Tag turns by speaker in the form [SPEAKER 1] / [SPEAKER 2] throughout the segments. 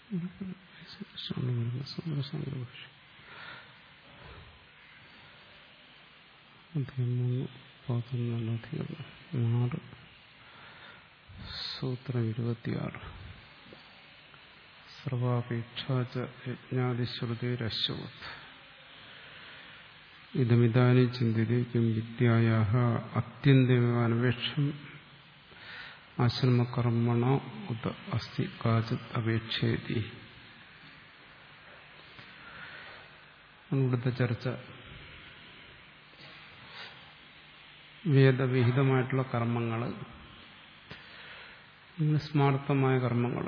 [SPEAKER 1] മൂന്ന് പതിനൊന്നധികം ആറ് സൂത്രം ഇരുപത്തിയാറ് സർവാപേക്ഷാച യജ്ഞാതിശ്രുതിരശ്വത് ഇതമിതാനി ചിന്തിക്കും വിദ്യായ അത്യന്തമേവാനപേക്ഷം ആശ്രമകർമ്മണ ഉത അസ്തി കാചിത് അപേക്ഷേതി ഇവിടുത്തെ ചർച്ച വേദവിഹിതമായിട്ടുള്ള കർമ്മങ്ങൾ സ്മാർത്ഥമായ കർമ്മങ്ങൾ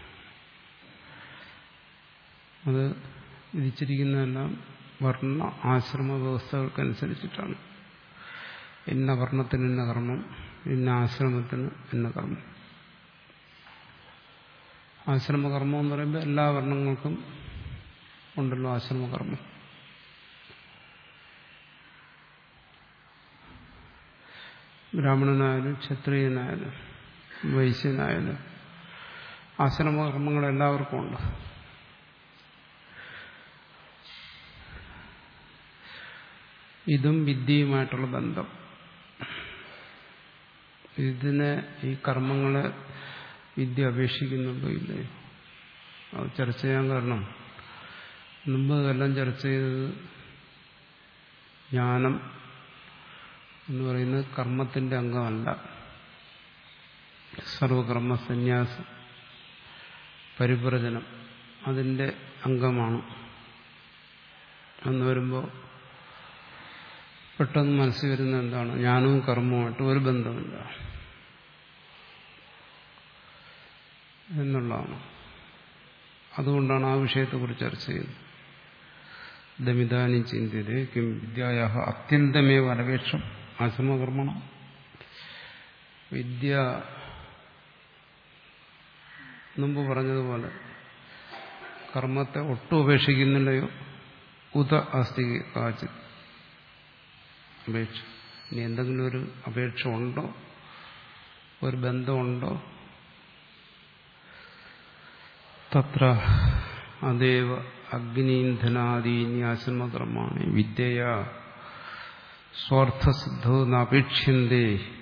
[SPEAKER 1] അത് വിധിച്ചിരിക്കുന്നതെല്ലാം വർണ്ണ ആശ്രമ വ്യവസ്ഥകൾക്കനുസരിച്ചിട്ടാണ് ഇന്ന വർണ്ണത്തിന് ഇന്ന കർമ്മം ഇന്ന ആശ്രമത്തിന് ഇന്ന കർമ്മം ആശ്രമകർമ്മം എന്ന് പറയുമ്പോൾ എല്ലാ വർണ്ണങ്ങൾക്കും ഉണ്ടല്ലോ ആശ്രമകർമ്മം ബ്രാഹ്മണനായാലും ക്ഷത്രിയനായാലും വൈശ്യനായാലും ആശ്രമകർമ്മങ്ങൾ എല്ലാവർക്കും ഉണ്ട് ഇതും വിദ്യയുമായിട്ടുള്ള ബന്ധം ഇതിനെ ഈ കർമ്മങ്ങളെ വിദ്യ അപേക്ഷിക്കുന്നുണ്ടോ ഇല്ലയോ അത് ചർച്ച ചെയ്യാൻ കാരണം മുമ്പ് ഇതെല്ലാം ചർച്ച ചെയ്തത് ജ്ഞാനം എന്ന് പറയുന്നത് കർമ്മത്തിന്റെ അംഗമല്ല സർവകർമ്മ സന്യാസം പരിപ്രജനം അതിന്റെ അംഗമാണ് എന്ന് വരുമ്പോൾ പെട്ടെന്ന് മനസ്സിൽ വരുന്ന എന്താണ് ജ്ഞാനവും കർമ്മവുമായിട്ട് ഒരു ബന്ധമില്ല എന്നുള്ളതാണ് അതുകൊണ്ടാണ് ആ വിഷയത്തെക്കുറിച്ച് ചർച്ച ചെയ്യുന്നത് ദമിതാനി ചിന്തിത് കിം വിദ്യായ അത്യന്തമേവ അനപേക്ഷം ആശ്രമകർമ്മണം വിദ്യ മുമ്പ് പറഞ്ഞതുപോലെ കർമ്മത്തെ ഒട്ടും ഉപേക്ഷിക്കുന്നില്ലയോ ഉത അസ്തി കാച്ചിത് അപേക്ഷ ഇനി എന്തെങ്കിലും ഒരു അപേക്ഷ ഉണ്ടോ ഒരു ബന്ധമുണ്ടോ തത്ര അതേവ അഗ്നീന്ധനാദീനി ആശ്രമകർമാണി വിദ്യയ സ്വാർത്ഥസിദ്ധോ നാപേക്ഷ്യന്തേ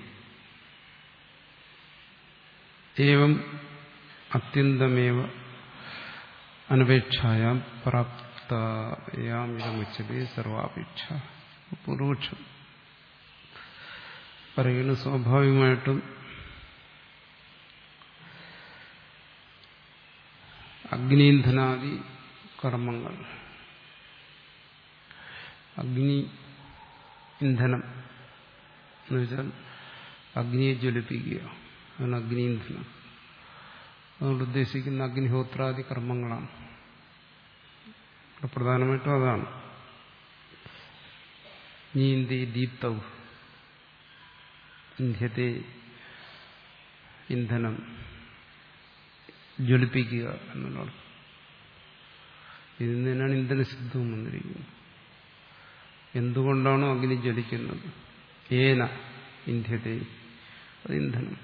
[SPEAKER 1] ഏവം അത്യന്തമേവ അനപേക്ഷായാം പ്രാപ്തയാം ഇതമുച്ചതി സർവാപേക്ഷ പൂർവപക്ഷം പറയുന്ന സ്വാഭാവികമായിട്ടും അഗ്നീന്ധനാദി കർമ്മങ്ങൾ അഗ്നി ഇന്ധനം എന്ന് വെച്ചാൽ അഗ്നിയെ ജ്വലിപ്പിക്കുക അതാണ് അഗ്നീന്ധനം അതുകൊണ്ട് ഉദ്ദേശിക്കുന്ന അഗ്നിഹോത്രാദി കർമ്മങ്ങളാണ് പ്രധാനമായിട്ടും അതാണ് നീന്തി ദീപ്തവ് ഇന്ത്യത്തെ ഇന്ധനം ജ്വലിപ്പിക്കുക എന്നുള്ളത് ഇതിൽ നിന്നാണ് ഇന്ധനസിദ്ധവും വന്നിരിക്കുന്നത് എന്തുകൊണ്ടാണോ അഗ്നി ജ്വലിക്കുന്നത് ഏന ഇന്ത്യത്തെ അത് ഇന്ധനം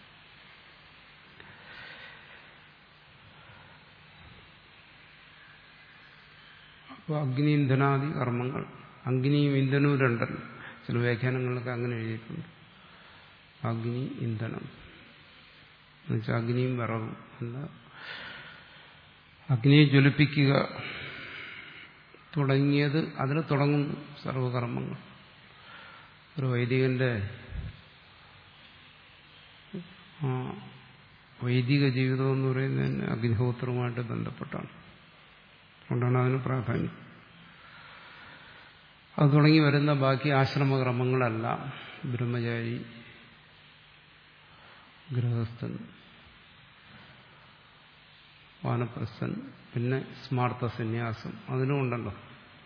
[SPEAKER 1] അപ്പോൾ അഗ്നി ഇന്ധനാദി കർമ്മങ്ങൾ അഗ്നിയും ഇന്ധനവും രണ്ടല്ല ചില വ്യാഖ്യാനങ്ങളിലൊക്കെ അങ്ങനെ എഴുതിയിട്ടുണ്ട് അഗ്നി ഇന്ധനം എന്നുവെച്ചാൽ അഗ്നിയും വിറകും എന്താ അഗ്നിയെ ജ്വലിപ്പിക്കുക തുടങ്ങിയത് അതിൽ തുടങ്ങുന്നു സർവകർമ്മങ്ങൾ ഒരു വൈദികന്റെ വൈദിക ജീവിതം എന്ന് പറയുന്നതിന് അഗ്നിഹോത്രവുമായിട്ട് ബന്ധപ്പെട്ടാണ് അതുകൊണ്ടാണ് അതിന് പ്രാധാന്യം അത് തുടങ്ങി വരുന്ന ബാക്കി ആശ്രമക്രമങ്ങളല്ല ബ്രഹ്മചാരി ഗൃഹസ്ഥൻ വാനപ്രസ്ഥൻ പിന്നെ സ്മാർത്ഥ സന്യാസം അതിനും ഉണ്ടല്ലോ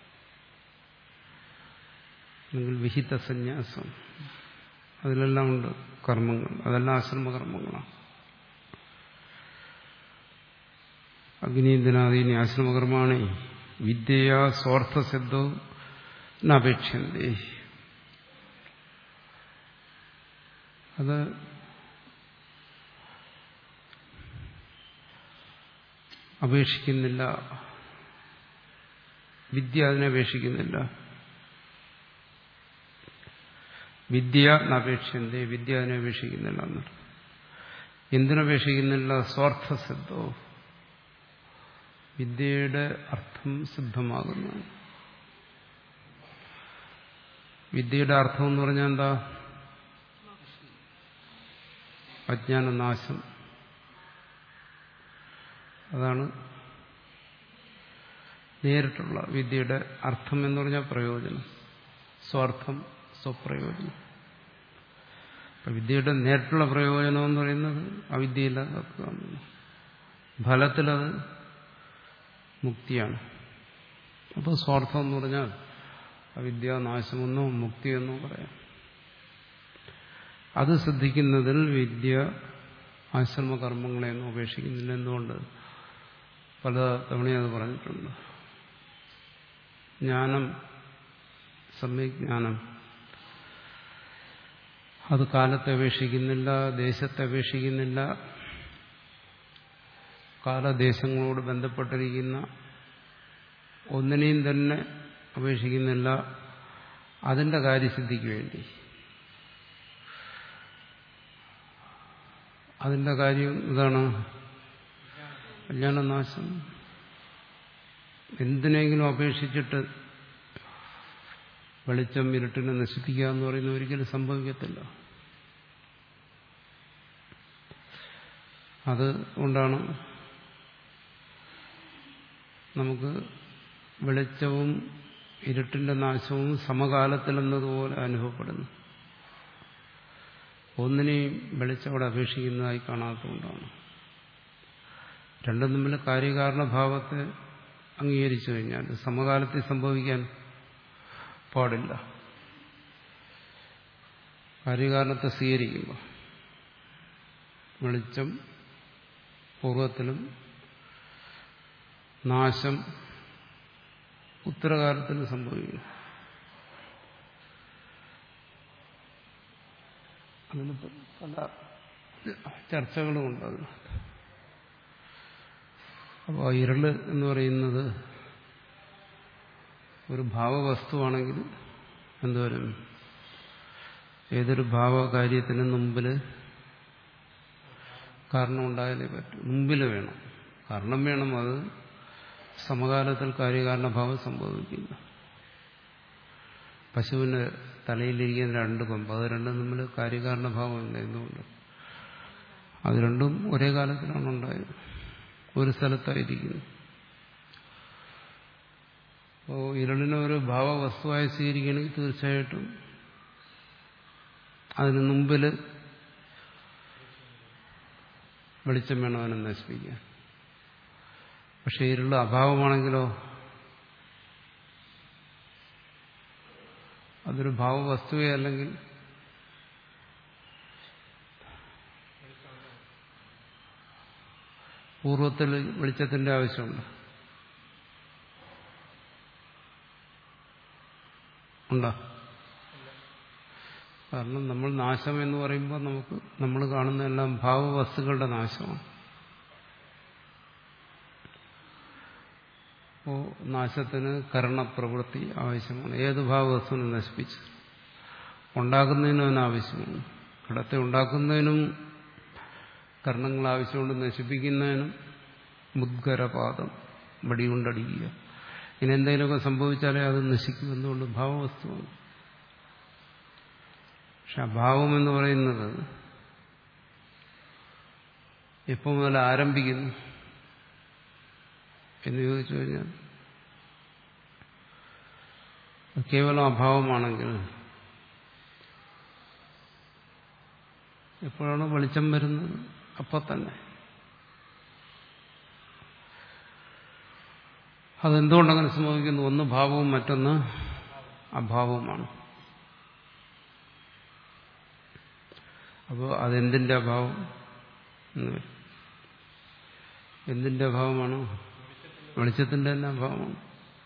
[SPEAKER 1] അല്ലെങ്കിൽ വിഹിത സന്യാസം അതിലെല്ലാം ഉണ്ട് കർമ്മങ്ങൾ അതെല്ലാം ആശ്രമകർമ്മങ്ങളാണ് അഗ്നീന്ദനാദീനി ആശ്രമകർമാണി വിദ്യയാ സ്വാർത്ഥസിദ്ധവും നപേക്ഷന്തേ അത് അപേക്ഷിക്കുന്നില്ല വിദ്യ അതിനെ അപേക്ഷിക്കുന്നില്ല വിദ്യ നപേക്ഷ്യന്തേ വിദ്യ അതിനെ അപേക്ഷിക്കുന്നില്ല എന്നർത്ഥം എന്തിനപേക്ഷിക്കുന്നില്ല സ്വാർത്ഥസിദ്ധോ വിദ്യയുടെ അർത്ഥം സിദ്ധമാകുന്നു വിദ്യയുടെ അർത്ഥം എന്ന് പറഞ്ഞാൽ എന്താ അജ്ഞാനനാശം അതാണ് നേരിട്ടുള്ള വിദ്യയുടെ അർത്ഥം എന്ന് പറഞ്ഞാൽ പ്രയോജനം സ്വാർത്ഥം സ്വപ്രയോജനം അപ്പൊ വിദ്യയുടെ നേരിട്ടുള്ള പ്രയോജനം എന്ന് പറയുന്നത് അവിദ്യയില്ലാതാക്കുക ഫലത്തിലത് മുക്തിയാണ് അപ്പോൾ സ്വാർത്ഥം എന്ന് പറഞ്ഞാൽ അവിദ്യാനാശമെന്നോ മുക്തിയെന്നോ പറയാം അത് സിദ്ധിക്കുന്നതിൽ വിദ്യ ആശ്രമകർമ്മങ്ങളെയൊന്നും ഉപേക്ഷിക്കുന്നില്ല എന്തുകൊണ്ട് പല തവണയും അത് പറഞ്ഞിട്ടുണ്ട് ജ്ഞാനം സമ്യജ്ഞാനം അത് കാലത്തെ അപേക്ഷിക്കുന്നില്ല ദേശത്തെ അപേക്ഷിക്കുന്നില്ല കാലദേശങ്ങളോട് ബന്ധപ്പെട്ടിരിക്കുന്ന ഒന്നിനെയും തന്നെ അപേക്ഷിക്കുന്നില്ല അതിന്റെ കാര്യസിദ്ധിക്ക് വേണ്ടി അതിന്റെ കാര്യം ഇതാണ് അജ്ഞാനനാശം എന്തിനെങ്കിലും അപേക്ഷിച്ചിട്ട് വെളിച്ചം ഇരുട്ടിനെ നശിപ്പിക്കുക എന്ന് പറയുന്നത് ഒരിക്കലും സംഭവിക്കത്തില്ല അത് കൊണ്ടാണ് നമുക്ക് വെളിച്ചവും ഇരുട്ടിന്റെ നാശവും സമകാലത്തിലെന്നതുപോലെ അനുഭവപ്പെടുന്നു ഒന്നിനെയും വെളിച്ചം അവിടെ അപേക്ഷിക്കുന്നതായി കാണാത്തതുകൊണ്ടാണ് രണ്ടും തമ്മിൽ കാര്യകാരണഭാവത്തെ അംഗീകരിച്ചു കഴിഞ്ഞാൽ സമകാലത്തിൽ സംഭവിക്കാൻ പാടില്ല കാര്യകാരണത്തെ സ്വീകരിക്കുമ്പോൾ വെളിച്ചം പൂർവത്തിലും നാശം ഉത്തരകാലത്തിലും സംഭവിക്കും അതിന് പല ചർച്ചകളുമുണ്ട് അതിനകത്ത് അപ്പോൾ ഇരുള് എന്ന് പറയുന്നത് ഒരു ഭാവവസ്തുവാണെങ്കിൽ എന്തോരം ഏതൊരു ഭാവകാര്യത്തിനും മുമ്പിൽ കാരണം ഉണ്ടായാലേ പറ്റും മുമ്പിൽ വേണം കാരണം വേണം അത് സമകാലത്തിൽ കാര്യകാരണഭാവം സംഭവിക്കില്ല പശുവിന് തലയിലിരിക്കുന്ന രണ്ട് കൊമ്പ് അത് രണ്ടും തമ്മിൽ കാര്യകാരണഭാവമില്ല എന്തുകൊണ്ട് അത് രണ്ടും ഒരേ കാലത്തിലാണ് ഉണ്ടായത് ഒരു സ്ഥലത്തായിരിക്കുന്നു അപ്പോൾ ഇരുളിനെ ഒരു ഭാവവസ്തുവായി സ്വീകരിക്കുകയാണെങ്കിൽ തീർച്ചയായിട്ടും അതിന് മുമ്പിൽ വെളിച്ചം വേണം അതിനെ നശിപ്പിക്കാൻ പക്ഷെ ഇരുള് അഭാവമാണെങ്കിലോ അതൊരു ഭാവവസ്തുവേ അല്ലെങ്കിൽ പൂർവത്തിൽ വെളിച്ചത്തിന്റെ ആവശ്യമുണ്ട് ഉണ്ടോ കാരണം നമ്മൾ നാശം എന്ന് പറയുമ്പോൾ നമുക്ക് നമ്മൾ കാണുന്ന എല്ലാം ഭാവവസ്തുക്കളുടെ നാശമാണ് അപ്പോൾ നാശത്തിന് കരണപ്രവൃത്തി ആവശ്യമാണ് ഏത് ഭാവവസ്തുവിനെ നശിപ്പിച്ച് ഉണ്ടാക്കുന്നതിനും അതിന് ആവശ്യമാണ് ഘടത്തെ ഉണ്ടാക്കുന്നതിനും കർണങ്ങൾ ആവശ്യമുണ്ട് നശിപ്പിക്കുന്നതിനും മുദ്ഗരപാദം വടികൊണ്ടടിക്കുക ഇനി എന്തെങ്കിലുമൊക്കെ സംഭവിച്ചാലേ അത് നശിക്കും എന്തുകൊണ്ട് ഭാവവസ്തുവാണ് പക്ഷെ അഭാവം എന്ന് പറയുന്നത് എപ്പോൾ മുതൽ ആരംഭിക്കുന്നു എന്ന് ചോദിച്ചു കഴിഞ്ഞാൽ കേവലം അഭാവമാണെങ്കിൽ എപ്പോഴാണ് വെളിച്ചം വരുന്നത് അപ്പോൾ തന്നെ അതെന്തുകൊണ്ടങ്ങനെ സംഭവിക്കുന്നു ഒന്ന് ഭാവവും മറ്റൊന്ന് അഭാവവുമാണ് അപ്പോൾ അതെന്തിന്റെ അഭാവം എന്ന് വരും എന്തിന്റെ അഭാവമാണ് വെളിച്ചത്തിന്റെ തന്നെ അഭാവമാണ്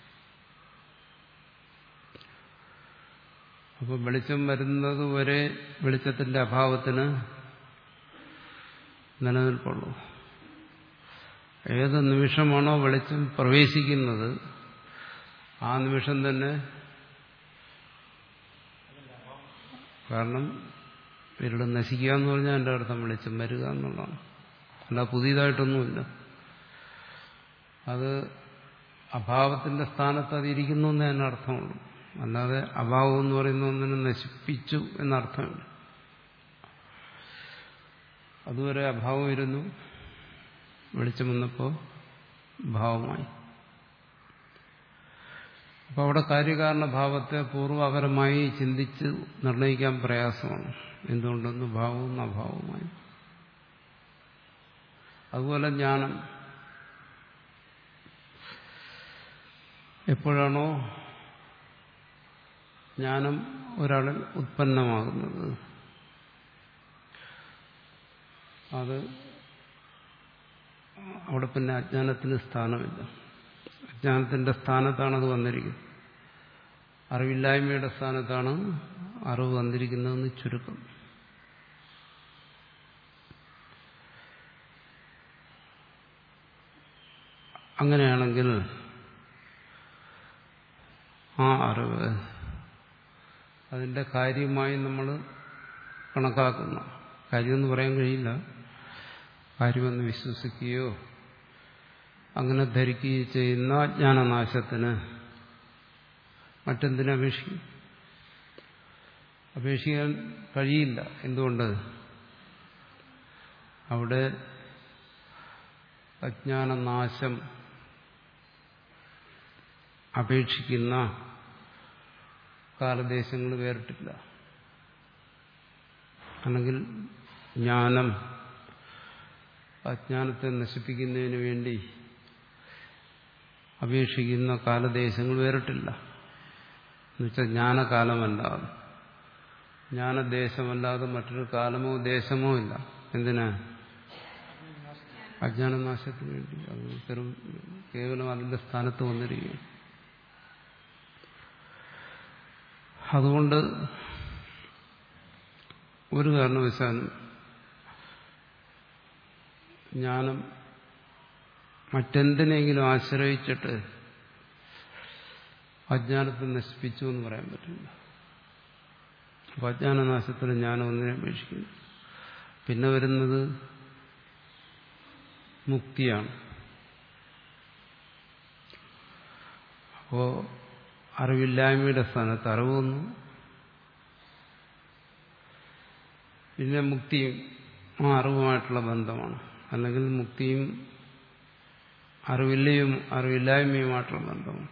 [SPEAKER 1] അപ്പോൾ വെളിച്ചം വരുന്നത് വരെ വെളിച്ചത്തിന്റെ അഭാവത്തിന് നിലനിൽപ്പുള്ളൂ ഏത് നിമിഷമാണോ വെളിച്ചം പ്രവേശിക്കുന്നത് ആ നിമിഷം തന്നെ കാരണം ഇരുട് നശിക്കുക എന്ന് പറഞ്ഞാൽ എൻ്റെ അർത്ഥം വെളിച്ചം വരിക എന്നുള്ളതാണ് അല്ല പുതിയതായിട്ടൊന്നുമില്ല അത് അഭാവത്തിന്റെ സ്ഥാനത്ത് അത് ഇരിക്കുന്നു എന്നേ അതിന് അർത്ഥമുള്ളൂ അല്ലാതെ അഭാവം എന്ന് പറയുന്ന ഒന്നിനെ നശിപ്പിച്ചു എന്നർത്ഥമില്ല അതുവരെ അഭാവം ഇരുന്നു വെളിച്ചം വന്നപ്പോൾ ഭാവമായി അപ്പോൾ അവിടെ കാര്യകാരണ ഭാവത്തെ പൂർവാപരമായി ചിന്തിച്ച് നിർണയിക്കാൻ പ്രയാസമാണ് എന്തുകൊണ്ടെന്ന് ഭാവവും അഭാവവുമായി അതുപോലെ ജ്ഞാനം എപ്പോഴാണോ ജ്ഞാനം ഒരാളിൽ ഉത്പന്നമാകുന്നത് അത് അവിടെ പിന്നെ അജ്ഞാനത്തിന് സ്ഥാനമില്ല അജ്ഞാനത്തിന്റെ സ്ഥാനത്താണ് അത് വന്നിരിക്കുന്നത് അറിവില്ലായ്മയുടെ സ്ഥാനത്താണ് അറിവ് വന്നിരിക്കുന്നതെന്ന് ചുരുക്കം അങ്ങനെയാണെങ്കിൽ ആ അറിവ് അതിന്റെ കാര്യമായി നമ്മൾ കണക്കാക്കുന്ന കാര്യമെന്ന് പറയാൻ കഴിയില്ല കാര്യമെന്ന് വിശ്വസിക്കുകയോ അങ്ങനെ ധരിക്കുകയോ ചെയ്യുന്ന ജ്ഞാനനാശത്തിന് മറ്റെന്തിനെ അപേക്ഷിക്കും അപേക്ഷിക്കാൻ കഴിയില്ല എന്തുകൊണ്ട് അവിടെ അജ്ഞാനനാശം അപേക്ഷിക്കുന്ന കാലദേശങ്ങൾ വേറിട്ടില്ല അല്ലെങ്കിൽ ജ്ഞാനം അജ്ഞാനത്തെ നശിപ്പിക്കുന്നതിന് വേണ്ടി അപേക്ഷിക്കുന്ന കാലദേശങ്ങൾ വേറിട്ടില്ല എന്നുവെച്ചാൽ ജ്ഞാനകാലമല്ലാതെ ജ്ഞാനദേശമല്ലാതെ മറ്റൊരു കാലമോ ദേശമോ ഇല്ല എന്തിനാ അജ്ഞാനനാശത്തിന് വേണ്ടി അത് വെറും കേവലം അതിന്റെ സ്ഥാനത്ത് വന്നിരിക്കുകയാണ് അതുകൊണ്ട് ഒരു കാരണവശാലും ജ്ഞാനം മറ്റെന്തിനെങ്കിലും ആശ്രയിച്ചിട്ട് അജ്ഞാനത്തെ നശിപ്പിച്ചു എന്ന് പറയാൻ പറ്റില്ല അപ്പൊ അജ്ഞാനനാശത്തിന് ജ്ഞാനം ഒന്നിനെ അപേക്ഷിക്കുന്നു പിന്നെ വരുന്നത് മുക്തിയാണ് അപ്പോ അറിവില്ലായ്മയുടെ സ്ഥാനത്ത് അറിവ് വന്നു പിന്നെ മുക്തിയും ആ അറിവുമായിട്ടുള്ള ബന്ധമാണ് അല്ലെങ്കിൽ മുക്തിയും അറിവില്ലയും അറിവില്ലായ്മയുമായിട്ടുള്ള ബന്ധമാണ്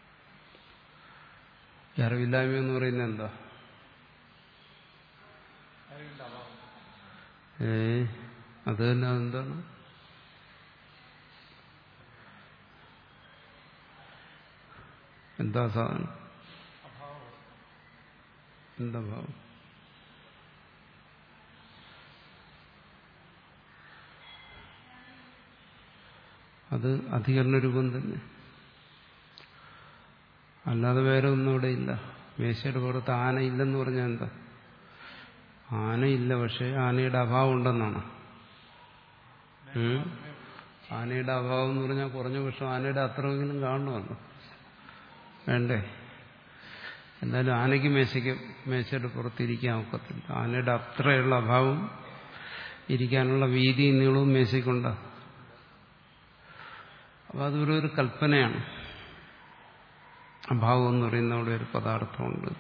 [SPEAKER 1] ഈ അറിവില്ലായ്മ എന്ന് പറയുന്നത് എന്താ ഏ അത് തന്നെ അതെന്താണ് എന്താ സാധനം എന്താ ഭാവം അത് അധികരണ രൂപം തന്നെ അല്ലാതെ വേറെ ഒന്നും ഇവിടെ ഇല്ല മേശയുടെ പുറത്ത് ആനയില്ലെന്ന് പറഞ്ഞാൽ എന്താ ആനയില്ല പക്ഷെ ആനയുടെ അഭാവം ഉണ്ടെന്നാണ് ഉം? ആനയുടെ അഭാവം എന്ന് പറഞ്ഞാൽ കുറഞ്ഞ പക്ഷം ആനയുടെ അത്രമെങ്കിലും കാണണമല്ലോ വേണ്ടേ എന്തായാലും ആനയ്ക്ക് മേശയ്ക്ക് മേശയുടെ പുറത്തിരിക്കാൻ ഒക്കത്തില്ല ആനയുടെ അത്രയുള്ള അഭാവം ഇരിക്കാനുള്ള വീതിയും നീളവും മേശയ്ക്കുണ്ട് അപ്പം അതൊരു ഒരു കൽപ്പനയാണ് അഭാവം എന്ന് പറയുന്ന അവിടെ ഒരു പദാർത്ഥമുണ്ട്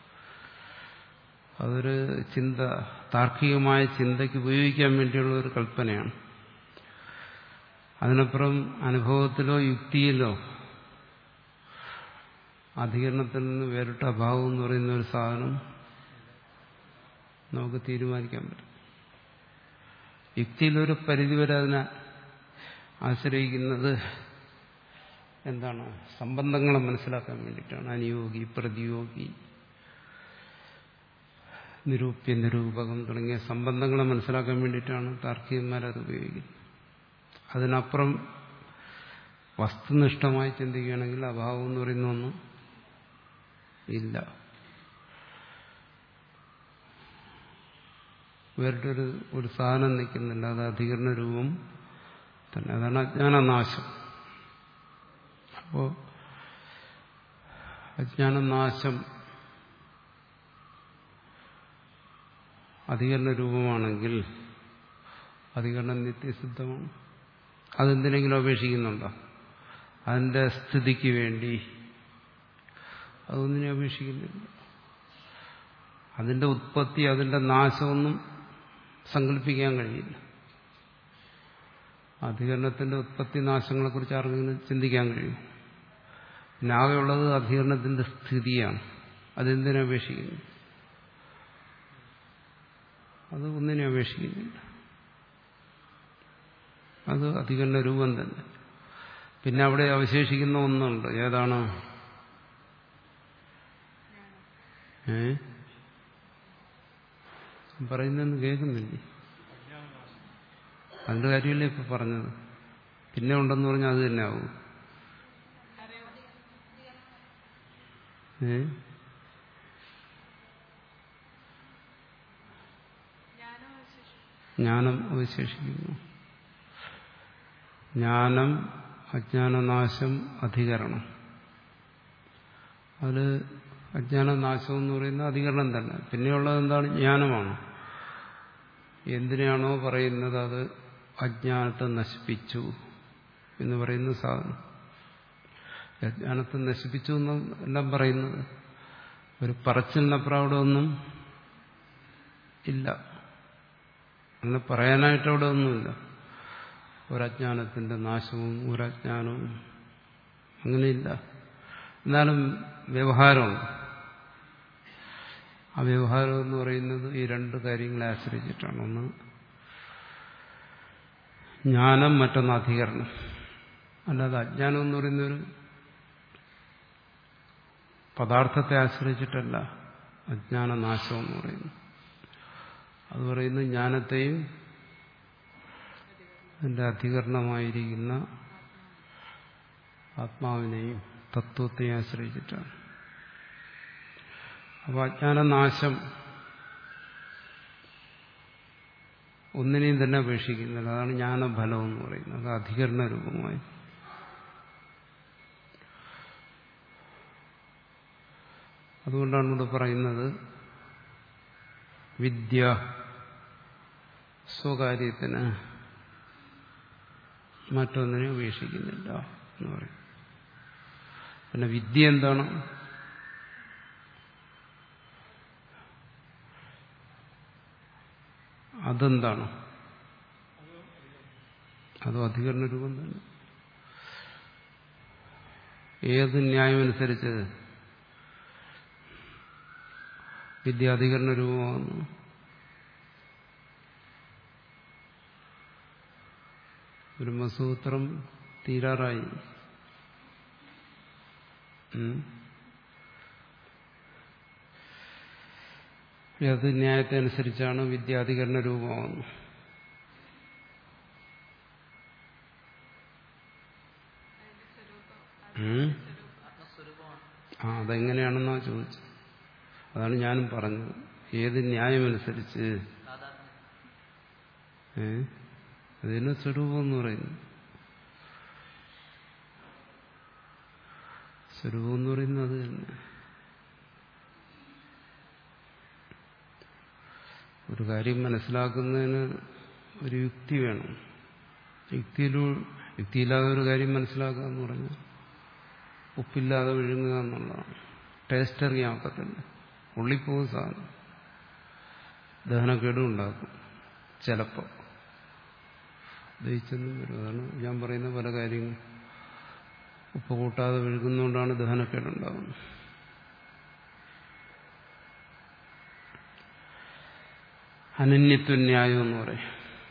[SPEAKER 1] അതൊരു ചിന്ത താർക്കികമായ ചിന്തയ്ക്ക് ഉപയോഗിക്കാൻ വേണ്ടിയുള്ള ഒരു കൽപ്പനയാണ് അതിനപ്പുറം അനുഭവത്തിലോ യുക്തിയിലോ അധികരണത്തിൽ നിന്ന് വേറിട്ട അഭാവം എന്ന് പറയുന്ന ഒരു സാധനം നമുക്ക് തീരുമാനിക്കാൻ പറ്റും യുക്തിയിലൊരു പരിധിവരെ അതിനെ ആശ്രയിക്കുന്നത് എന്താണ് സംബന്ധങ്ങളെ മനസ്സിലാക്കാൻ വേണ്ടിയിട്ടാണ് അനുയോഗി പ്രതിയോഗി നിരൂപ്യ നിരൂപകം തുടങ്ങിയ സംബന്ധങ്ങളെ മനസ്സിലാക്കാൻ വേണ്ടിയിട്ടാണ് താർക്കികന്മാരത് ഉപയോഗിക്കുന്നത് അതിനപ്പുറം വസ്തുനിഷ്ഠമായി ചിന്തിക്കുകയാണെങ്കിൽ അഭാവം എന്ന് പറയുന്ന ഒന്നും ഇല്ല വേറിട്ടൊരു ഒരു സാധനം നിൽക്കുന്നില്ല അത് അധികരണ രൂപം തന്നെ അതാണ് അജ്ഞാനനാശം അപ്പോ അജ്ഞാനനാശം അധികരണ രൂപമാണെങ്കിൽ അധികരണം നിത്യസിദ്ധമാണ് അതെന്തിനെങ്കിലും അപേക്ഷിക്കുന്നുണ്ടോ അതിന്റെ സ്ഥിതിക്ക് വേണ്ടി അതൊന്നിനെ അപേക്ഷിക്കുന്നില്ല അതിന്റെ ഉത്പത്തി അതിന്റെ നാശമൊന്നും സങ്കല്പിക്കാൻ കഴിയില്ല അധികരണത്തിന്റെ ഉത്പത്തി നാശങ്ങളെക്കുറിച്ച് ആർക്കെങ്കിലും ചിന്തിക്കാൻ കഴിയും പിന്നെ ആകെയുള്ളത് അധികരണത്തിന്റെ സ്ഥിതിയാണ് അതെന്തിനെ അപേക്ഷിക്കുന്നു അത് ഒന്നിനെ അപേക്ഷിക്കുന്നില്ല അത് അധികരണ രൂപം തന്നെ പിന്നെ അവിടെ അവശേഷിക്കുന്ന ഒന്നുണ്ട് ഏതാണ് ഏ പറയുന്നതെന്ന് കേൾക്കുന്നില്ലേ അതിന്റെ കാര്യമല്ലേ ഇപ്പൊ പറഞ്ഞത് പിന്നെ ഉണ്ടെന്ന് പറഞ്ഞാൽ അത് തന്നെ ആവും ഏ ജ്ഞാനം അവശേഷിക്കുന്നു ജ്ഞാനം അജ്ഞാനനാശം അധികരണം അതിൽ അജ്ഞാനനാശം എന്ന് പറയുന്നത് അധികരണം തന്നെ പിന്നെയുള്ളത് എന്താണ് ജ്ഞാനമാണ് എന്തിനാണോ പറയുന്നത് അത് അജ്ഞാനത്തെ നശിപ്പിച്ചു എന്ന് പറയുന്ന സാധനം അജ്ഞാനത്തെ നശിപ്പിച്ചു എന്ന് എല്ലാം പറയുന്നത് ഒരു പറച്ചിലിനപ്പുറം അവിടെ ഒന്നും ഇല്ല അങ്ങനെ പറയാനായിട്ട് അവിടെ ഒന്നുമില്ല ഒരജ്ഞാനത്തിന്റെ നാശവും ഒരജ്ഞാനവും അങ്ങനെയില്ല എന്നാലും വ്യവഹാരമുണ്ട് ആ വ്യവഹാരം എന്ന് പറയുന്നത് ഈ രണ്ട് കാര്യങ്ങളെ ആശ്രയിച്ചിട്ടാണ് ഒന്ന് ജ്ഞാനം മറ്റൊന്ന് അധികരണം അല്ലാതെ അജ്ഞാനം എന്ന് പറയുന്ന ഒരു പദാർത്ഥത്തെ ആശ്രയിച്ചിട്ടല്ല അജ്ഞാനനാശം എന്ന് പറയുന്നു അത് പറയുന്നത് ജ്ഞാനത്തെയും അതിന്റെ അധികരണമായിരിക്കുന്ന ആത്മാവിനെയും തത്വത്തെയും ആശ്രയിച്ചിട്ടാണ് അപ്പോൾ അജ്ഞാനനാശം ഒന്നിനെയും തന്നെ അപേക്ഷിക്കുന്നില്ല അതാണ് ജ്ഞാനഫലം എന്ന് പറയുന്നത് അത് അധികരണ രൂപമായി അതുകൊണ്ടാണ് ഇവിടെ പറയുന്നത് വിദ്യ സ്വകാര്യത്തിന് മറ്റൊന്നിനെ ഉപേക്ഷിക്കുന്നില്ല എന്ന് പറയും പിന്നെ വിദ്യ എന്താണ് അതെന്താണ് അതും അധികരണ രൂപം തന്നെ ഏത് ന്യായമനുസരിച്ച് വിദ്യാധികരണ രൂപമാകുന്നു ബ്രഹ്മസൂത്രം തീരാറായി അത് ന്യായത്തെ അനുസരിച്ചാണ് വിദ്യാധികരണ രൂപമാകുന്നത് ആ അതെങ്ങനെയാണെന്നാ ചോദിച്ചത് അതാണ് ഞാനും പറഞ്ഞത് ഏത് ന്യായമനുസരിച്ച് ഏ അതിന് സ്വരൂപം എന്ന് പറയുന്നു സ്വരൂപം എന്ന് പറയുന്നത് അത് തന്നെ ഒരു കാര്യം മനസ്സിലാക്കുന്നതിന് ഒരു യുക്തി വേണം യുക്തിയിലൂ യുക്തിയില്ലാതെ ഒരു കാര്യം മനസ്സിലാക്കുക എന്ന് പറഞ്ഞാൽ ഉപ്പില്ലാതെ വിഴുങ്ങുക എന്നുള്ളതാണ് ടേസ്റ്റ് അറിയാൻ ഒക്കത്തില്ല ഉള്ളിപ്പോകും സാധനം ദഹനക്കേടും ഉണ്ടാക്കും ചിലപ്പോൾ ദഹിച്ചെന്നും വരും അതാണ് ഞാൻ പറയുന്ന പല കാര്യങ്ങളും ഉപ്പ് കൂട്ടാതെ വിഴുകുന്നതുകൊണ്ടാണ് ദഹനക്കേടുണ്ടാകുന്നത് അനന്യത്വന്യായം എന്ന് പറയും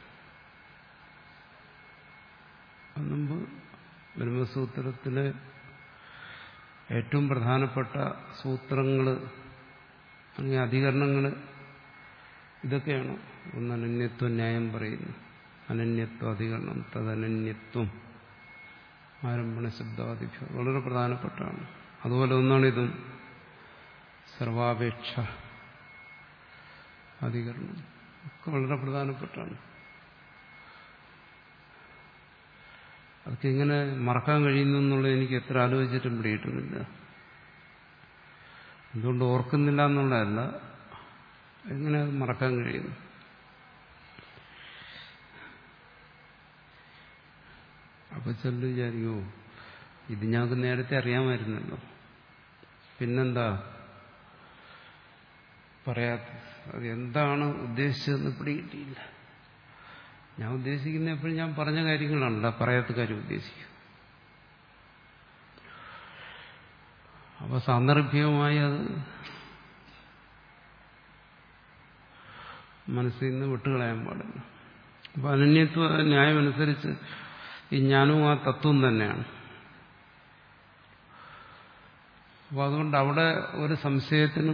[SPEAKER 1] മുമ്പ് ബ്രഹ്മസൂത്രത്തിലെ ഏറ്റവും പ്രധാനപ്പെട്ട സൂത്രങ്ങൾ അല്ലെങ്കിൽ അധികരണങ്ങൾ ഇതൊക്കെയാണ് ഒന്ന് അനന്യത്വ ന്യായം പറയുന്നു അനന്യത്വ അധികരണം തദനന്യത്വം ആരംഭണ ശബ്ദാദിഭ്യ വളരെ പ്രധാനപ്പെട്ടാണ് അതുപോലെ ഒന്നാണിതും സർവാപേക്ഷ അധികരണം ഒക്കെ വളരെ പ്രധാനപ്പെട്ടാണ് അതൊക്കെ എങ്ങനെ മറക്കാൻ കഴിയുന്നു എന്നുള്ളത് എനിക്ക് എത്ര ആലോചിച്ചിട്ടും പിടിയിട്ടുമില്ല എന്തുകൊണ്ട് ഓർക്കുന്നില്ല എന്നുള്ളതല്ല എങ്ങനെ അത് മറക്കാൻ കഴിയുന്നു അപ്പൊ ചെല്ലു വിചാരിക്കോ ഇത് ഞങ്ങൾക്ക് നേരത്തെ അറിയാമായിരുന്നല്ലോ പിന്നെന്താ പറയാത്ത അത് എന്താണ് ഉദ്ദേശിച്ചതെന്ന് പിടികിട്ടിയില്ല ഞാൻ ഉദ്ദേശിക്കുന്ന എപ്പോഴും ഞാൻ പറഞ്ഞ കാര്യങ്ങളാണല്ല പറയാത്ത കാര്യം ഉദ്ദേശിക്കുക അപ്പൊ സാന്ദർഭികമായി അത് മനസ്സിൽ നിന്ന് വിട്ടുകളയാൻ പാടില്ല അപ്പൊ അനന്യത്വ ന്യായമനുസരിച്ച് ഈ ജ്ഞാനവും ആ തത്വം തന്നെയാണ് അപ്പൊ അതുകൊണ്ട് അവിടെ ഒരു സംശയത്തിനും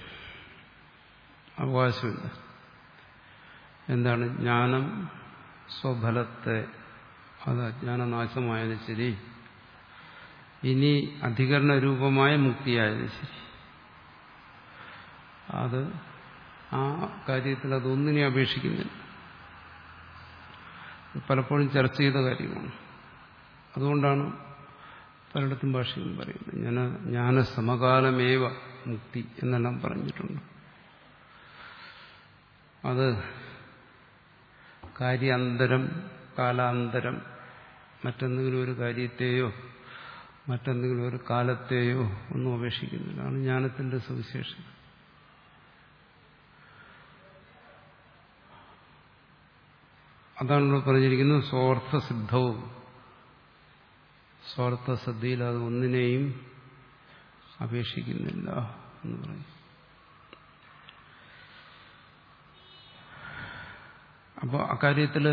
[SPEAKER 1] അവകാശമില്ല എന്താണ് ജ്ഞാനം സ്വഫലത്തെ അത് അജ്ഞാനനാശമായാലും ശരി ഇനി അധികരണ രൂപമായ മുക്തിയായാലും ശരി അത് ആ കാര്യത്തിൽ അതൊന്നിനെ അപേക്ഷിക്കുന്നില്ല പലപ്പോഴും ചർച്ച ചെയ്ത കാര്യമാണ് അതുകൊണ്ടാണ് പലയിടത്തും ഭാഷയും പറയുന്നത് ഞാൻ ജ്ഞാന സമകാലമേവ മുക്തി എന്നെല്ലാം പറഞ്ഞിട്ടുണ്ട് അത് കാര്യാന്തരം കാലാന്തരം മറ്റെന്തെങ്കിലും ഒരു കാര്യത്തെയോ മറ്റെന്തെങ്കിലും ഒരു കാലത്തെയോ ഒന്നും അപേക്ഷിക്കുന്നില്ല ആണ് ജ്ഞാനത്തിന്റെ സവിശേഷത അതാണല്ലോ പറഞ്ഞിരിക്കുന്നത് സ്വാർത്ഥ സിദ്ധവും സ്വാർത്ഥ സിദ്ധിയിൽ അത് ഒന്നിനെയും അപേക്ഷിക്കുന്നില്ല എന്ന് പറയും അപ്പോൾ അക്കാര്യത്തിൽ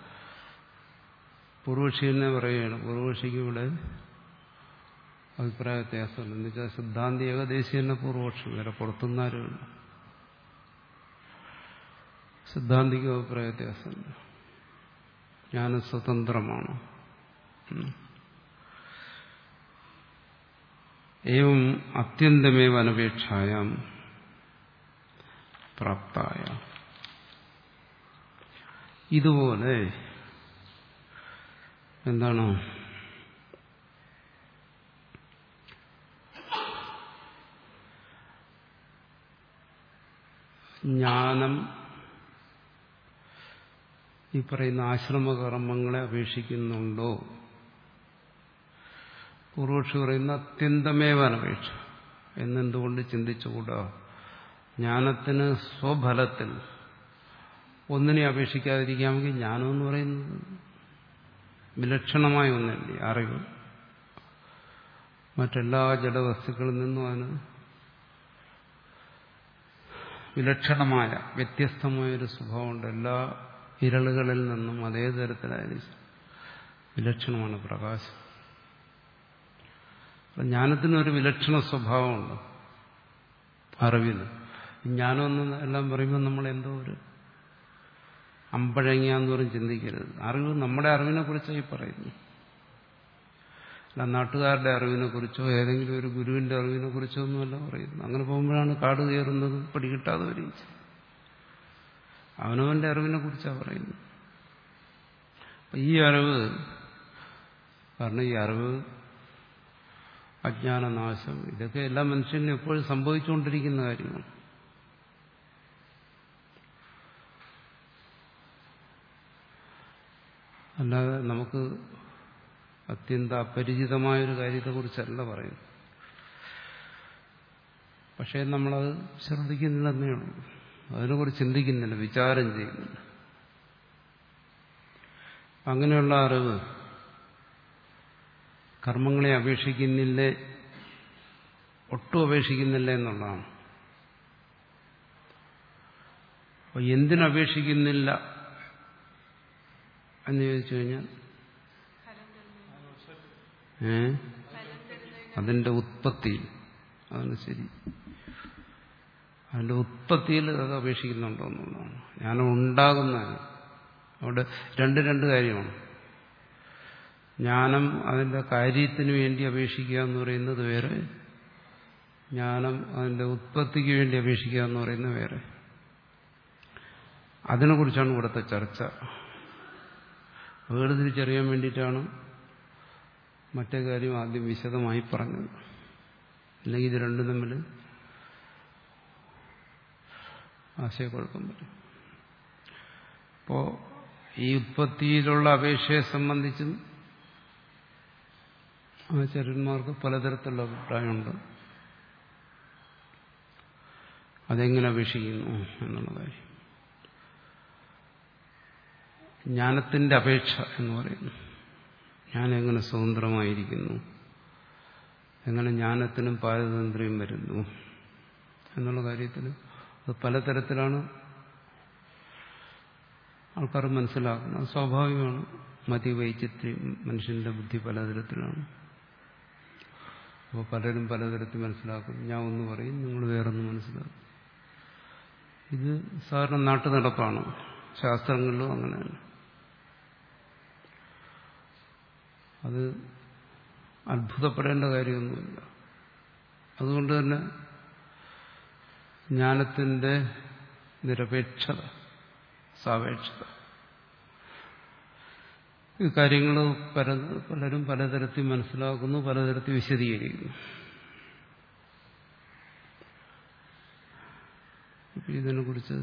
[SPEAKER 1] പൂർവക്ഷി തന്നെ പറയുകയാണ് പൂർവക്ഷിക്ക് ഇവിടെ അഭിപ്രായ വ്യത്യാസമുണ്ട് എന്ന് വെച്ചാൽ സിദ്ധാന്തി ഏകദേശം തന്നെ പൂർവക്ഷി വേറെ പുറത്തുനിന്നാരുമില്ല സിദ്ധാന്തിക്ക് അഭിപ്രായ വ്യത്യാസമുണ്ട് ജ്ഞാന സ്വതന്ത്രമാണ് ഏവം അത്യന്തമേവ അനപേക്ഷായം പ്രാപ്തായ ഇതുപോലെ എന്താണ് ജ്ഞാനം ഈ പറയുന്ന ആശ്രമകർമ്മങ്ങളെ അപേക്ഷിക്കുന്നുണ്ടോ പൂർവക്ഷി പറയുന്ന അത്യന്തമേവ അനപേക്ഷ എന്നെന്തുകൊണ്ട് ചിന്തിച്ചുകൂടാ ജ്ഞാനത്തിന് സ്വഫലത്തിൽ ഒന്നിനെ അപേക്ഷിക്കാതിരിക്കാമെങ്കിൽ ജ്ഞാനം എന്ന് പറയുന്നത് വിലക്ഷണമായ ഒന്നല്ലേ അറിവ് മറ്റെല്ലാ ജഡവസ്തുക്കളിൽ നിന്നും അതിന് വിലക്ഷണമായ വ്യത്യസ്തമായൊരു സ്വഭാവമുണ്ട് എല്ലാ ഇരളുകളിൽ നിന്നും അതേ തരത്തിലായാലും വിലക്ഷണമാണ് പ്രകാശം ജ്ഞാനത്തിനൊരു വിലക്ഷണ സ്വഭാവമുണ്ട് അറിവിന് ജ്ഞാനം എന്ന് എല്ലാം പറയുമ്പോൾ നമ്മൾ എന്തോ ഒരു അമ്പഴങ്ങിയാന്ന് പറഞ്ഞ് ചിന്തിക്കരുത് അറിവ് നമ്മുടെ അറിവിനെ കുറിച്ചായി പറയുന്നു അല്ല നാട്ടുകാരുടെ അറിവിനെ കുറിച്ചോ ഏതെങ്കിലും ഒരു ഗുരുവിന്റെ അറിവിനെ കുറിച്ചോ ഒന്നുമല്ല പറയുന്നു അങ്ങനെ പോകുമ്പോഴാണ് കാട് കയറുന്നത് പിടികിട്ടാതെ വരിക അവനവന്റെ അറിവിനെ കുറിച്ചാണ് പറയുന്നത് അപ്പൊ ഈ അറിവ് കാരണം ഈ അറിവ് അജ്ഞാനനാശം ഇതൊക്കെ എല്ലാ മനുഷ്യനും എപ്പോഴും സംഭവിച്ചുകൊണ്ടിരിക്കുന്ന കാര്യമാണ് അല്ലാതെ നമുക്ക് അത്യന്ത അപരിചിതമായൊരു കാര്യത്തെക്കുറിച്ചല്ല പറയുന്നത് പക്ഷേ നമ്മളത് ശ്രദ്ധിക്കുന്നില്ലെന്നേ ഉള്ളൂ അതിനെക്കുറിച്ച് ചിന്തിക്കുന്നില്ല വിചാരം ചെയ്യുന്നില്ല അങ്ങനെയുള്ള അറിവ് കർമ്മങ്ങളെ അപേക്ഷിക്കുന്നില്ലേ ഒട്ടും അപേക്ഷിക്കുന്നില്ല എന്നുള്ളതാണ് അപ്പോൾ എന്തിനപേക്ഷിക്കുന്നില്ല എന്ന് ചോദിച്ചു കഴിഞ്ഞാൽ ഏ അതിന്റെ ഉത്പത്തി അതാണ് ശരി അതിന്റെ ഉത്പത്തിയിൽ അത് അപേക്ഷിക്കുന്നുണ്ടോ എന്നുള്ളതാണ് ഞാൻ ഉണ്ടാകുന്നതാണ് അവിടെ രണ്ട് രണ്ട് കാര്യമാണ് ജ്ഞാനം അതിന്റെ കാര്യത്തിന് വേണ്ടി അപേക്ഷിക്കുക എന്ന് പറയുന്നത് വേറെ ജ്ഞാനം അതിന്റെ ഉത്പത്തിക്ക് വേണ്ടി അപേക്ഷിക്കുക എന്ന് പറയുന്നത് വേറെ അതിനെക്കുറിച്ചാണ് ഇവിടുത്തെ ചർച്ച വേർതിരിച്ചറിയാൻ വേണ്ടിയിട്ടാണ് മറ്റേ കാര്യം ആദ്യം വിശദമായി പറഞ്ഞത് അല്ലെങ്കിൽ ഇത് രണ്ടും തമ്മിൽ ആശയക്കുഴപ്പം വരും അപ്പോ ഈ ഉത്പത്തിയിലുള്ള അപേക്ഷയെ സംബന്ധിച്ചും ആചാര്യന്മാർക്ക് പലതരത്തിലുള്ള അഭിപ്രായമുണ്ട് അതെങ്ങനെ അപേക്ഷിക്കുന്നു എന്നുള്ള കാര്യം ജ്ഞാനത്തിന്റെ അപേക്ഷ എന്ന് പറയുന്നു ഞാൻ എങ്ങനെ സ്വതന്ത്രമായിരിക്കുന്നു എങ്ങനെ ജ്ഞാനത്തിനും പാരതന്ത്ര്യം വരുന്നു എന്നുള്ള കാര്യത്തിൽ അത് പലതരത്തിലാണ് ആൾക്കാർ മനസ്സിലാക്കുന്നത് സ്വാഭാവികമാണ് മതിവൈചിത്യം മനുഷ്യന്റെ ബുദ്ധി പലതരത്തിലാണ് അപ്പോൾ പലരും പലതരത്തിൽ മനസ്സിലാക്കും ഞാൻ ഒന്ന് പറയും നിങ്ങൾ വേറൊന്ന് മനസ്സിലാക്കും ഇത് സാധാരണ നാട്ടു നടപ്പാണ് ശാസ്ത്രങ്ങളിലും അങ്ങനെയാണ് അത് അത്ഭുതപ്പെടേണ്ട കാര്യമൊന്നുമില്ല അതുകൊണ്ട് തന്നെ ജ്ഞാനത്തിന്റെ നിരപേക്ഷത സാപേക്ഷത ഈ കാര്യങ്ങൾ പല പലരും പലതരത്തിൽ മനസ്സിലാക്കുന്നു പലതരത്തിൽ വിശദീകരിക്കുന്നു ഇപ്പം ഇതിനെക്കുറിച്ച്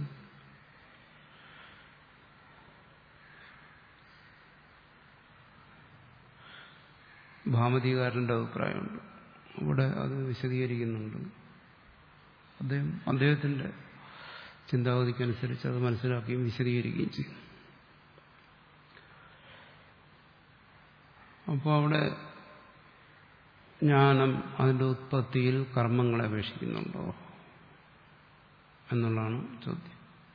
[SPEAKER 1] ഭാമതികാരന്റെ അഭിപ്രായമുണ്ട് ഇവിടെ അത് വിശദീകരിക്കുന്നുണ്ട് അദ്ദേഹം അദ്ദേഹത്തിന്റെ ചിന്താഗതിക്കനുസരിച്ച് അത് മനസ്സിലാക്കുകയും വിശദീകരിക്കുകയും ചെയ്യും അപ്പോൾ അവിടെ ജ്ഞാനം അതിന്റെ ഉത്പത്തിയിൽ കർമ്മങ്ങളെ അപേക്ഷിക്കുന്നുണ്ടോ എന്നുള്ളതാണ് ചോദ്യം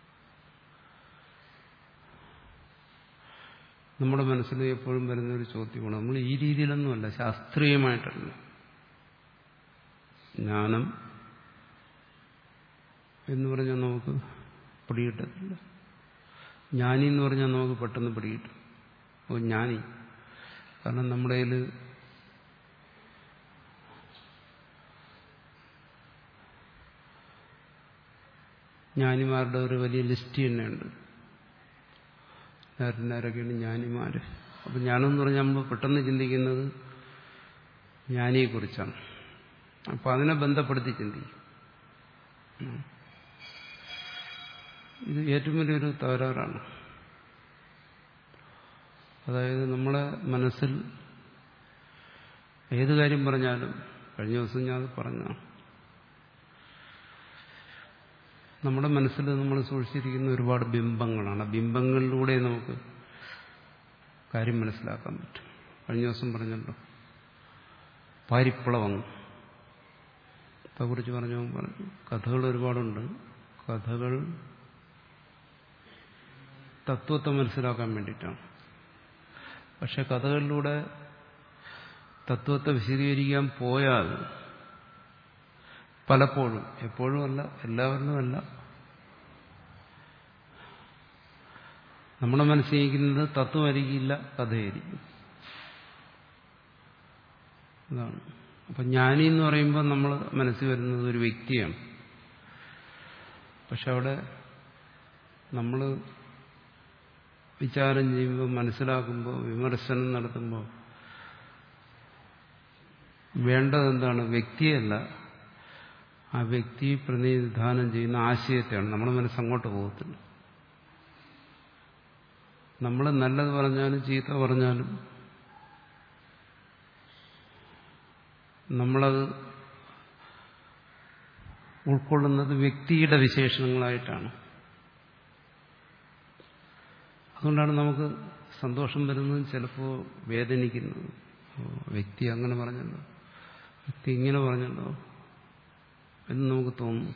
[SPEAKER 1] നമ്മുടെ മനസ്സിൽ എപ്പോഴും വരുന്ന ഒരു ചോദ്യമാണ് നമ്മൾ ഈ രീതിയിലൊന്നുമല്ല ശാസ്ത്രീയമായിട്ടല്ല ജ്ഞാനം എന്ന് പറഞ്ഞാൽ നമുക്ക് പിടികിട്ടത്തില്ല ജ്ഞാനി എന്ന് പറഞ്ഞാൽ നമുക്ക് പെട്ടെന്ന് പിടികിട്ടും ഓ ജ്ഞാനി കാരണം നമ്മുടെ കയ്യിൽ ജ്ഞാനിമാരുടെ ഒരു വലിയ ലിസ്റ്റ് തന്നെയുണ്ട് ആരൊക്കെയാണ് ജ്ഞാനിമാര് അപ്പൊ ജ്ഞാനം പറഞ്ഞാൽ നമ്മൾ പെട്ടെന്ന് ചിന്തിക്കുന്നത് ജ്ഞാനിയെക്കുറിച്ചാണ് അപ്പൊ അതിനെ ബന്ധപ്പെടുത്തി ചിന്തിക്കും ഇത് ഏറ്റവും വലിയൊരു തകരാറാണ് അതായത് നമ്മളെ മനസ്സിൽ ഏത് കാര്യം പറഞ്ഞാലും കഴിഞ്ഞ ദിവസം ഞാൻ അത് പറഞ്ഞ നമ്മുടെ മനസ്സിൽ നമ്മൾ സൂക്ഷിച്ചിരിക്കുന്ന ഒരുപാട് ബിംബങ്ങളാണ് ബിംബങ്ങളിലൂടെ നമുക്ക് കാര്യം മനസ്സിലാക്കാൻ പറ്റും കഴിഞ്ഞ ദിവസം പറഞ്ഞല്ലോ പാരിപ്പളവങ്ങ് കുറിച്ച് പറഞ്ഞു പറഞ്ഞു കഥകൾ ഒരുപാടുണ്ട് കഥകൾ തത്വത്തെ മനസ്സിലാക്കാൻ വേണ്ടിയിട്ടാണ് പക്ഷെ കഥകളിലൂടെ തത്വത്തെ വിശദീകരിക്കാൻ പോയാൽ പലപ്പോഴും എപ്പോഴും അല്ല എല്ലാവരിലും അല്ല നമ്മുടെ മനസ്സിലിരിക്കുന്നത് തത്വമായിരിക്കില്ല കഥയായിരിക്കും അതാണ് അപ്പൊ ജ്ഞാനി എന്ന് പറയുമ്പോൾ നമ്മൾ മനസ്സിൽ വരുന്നത് ഒരു വ്യക്തിയാണ് പക്ഷെ അവിടെ നമ്മൾ വിചാരം ചെയ്യുമ്പോൾ മനസ്സിലാക്കുമ്പോൾ വിമർശനം നടത്തുമ്പോൾ വേണ്ടത് എന്താണ് വ്യക്തിയല്ല ആ വ്യക്തി പ്രതിനിധാനം ചെയ്യുന്ന ആശയത്തെയാണ് നമ്മുടെ മനസ്സ് അങ്ങോട്ട് പോകത്തില്ല നമ്മൾ നല്ലത് പറഞ്ഞാലും ചീത്ത പറഞ്ഞാലും നമ്മളത് ഉൾക്കൊള്ളുന്നത് വ്യക്തിയുടെ വിശേഷണങ്ങളായിട്ടാണ് അതുകൊണ്ടാണ് നമുക്ക് സന്തോഷം വരുന്നതും ചിലപ്പോൾ വേദനിക്കുന്നതും വ്യക്തി അങ്ങനെ പറഞ്ഞല്ലോ വ്യക്തി ഇങ്ങനെ പറഞ്ഞല്ലോ എന്ന് നമുക്ക് തോന്നും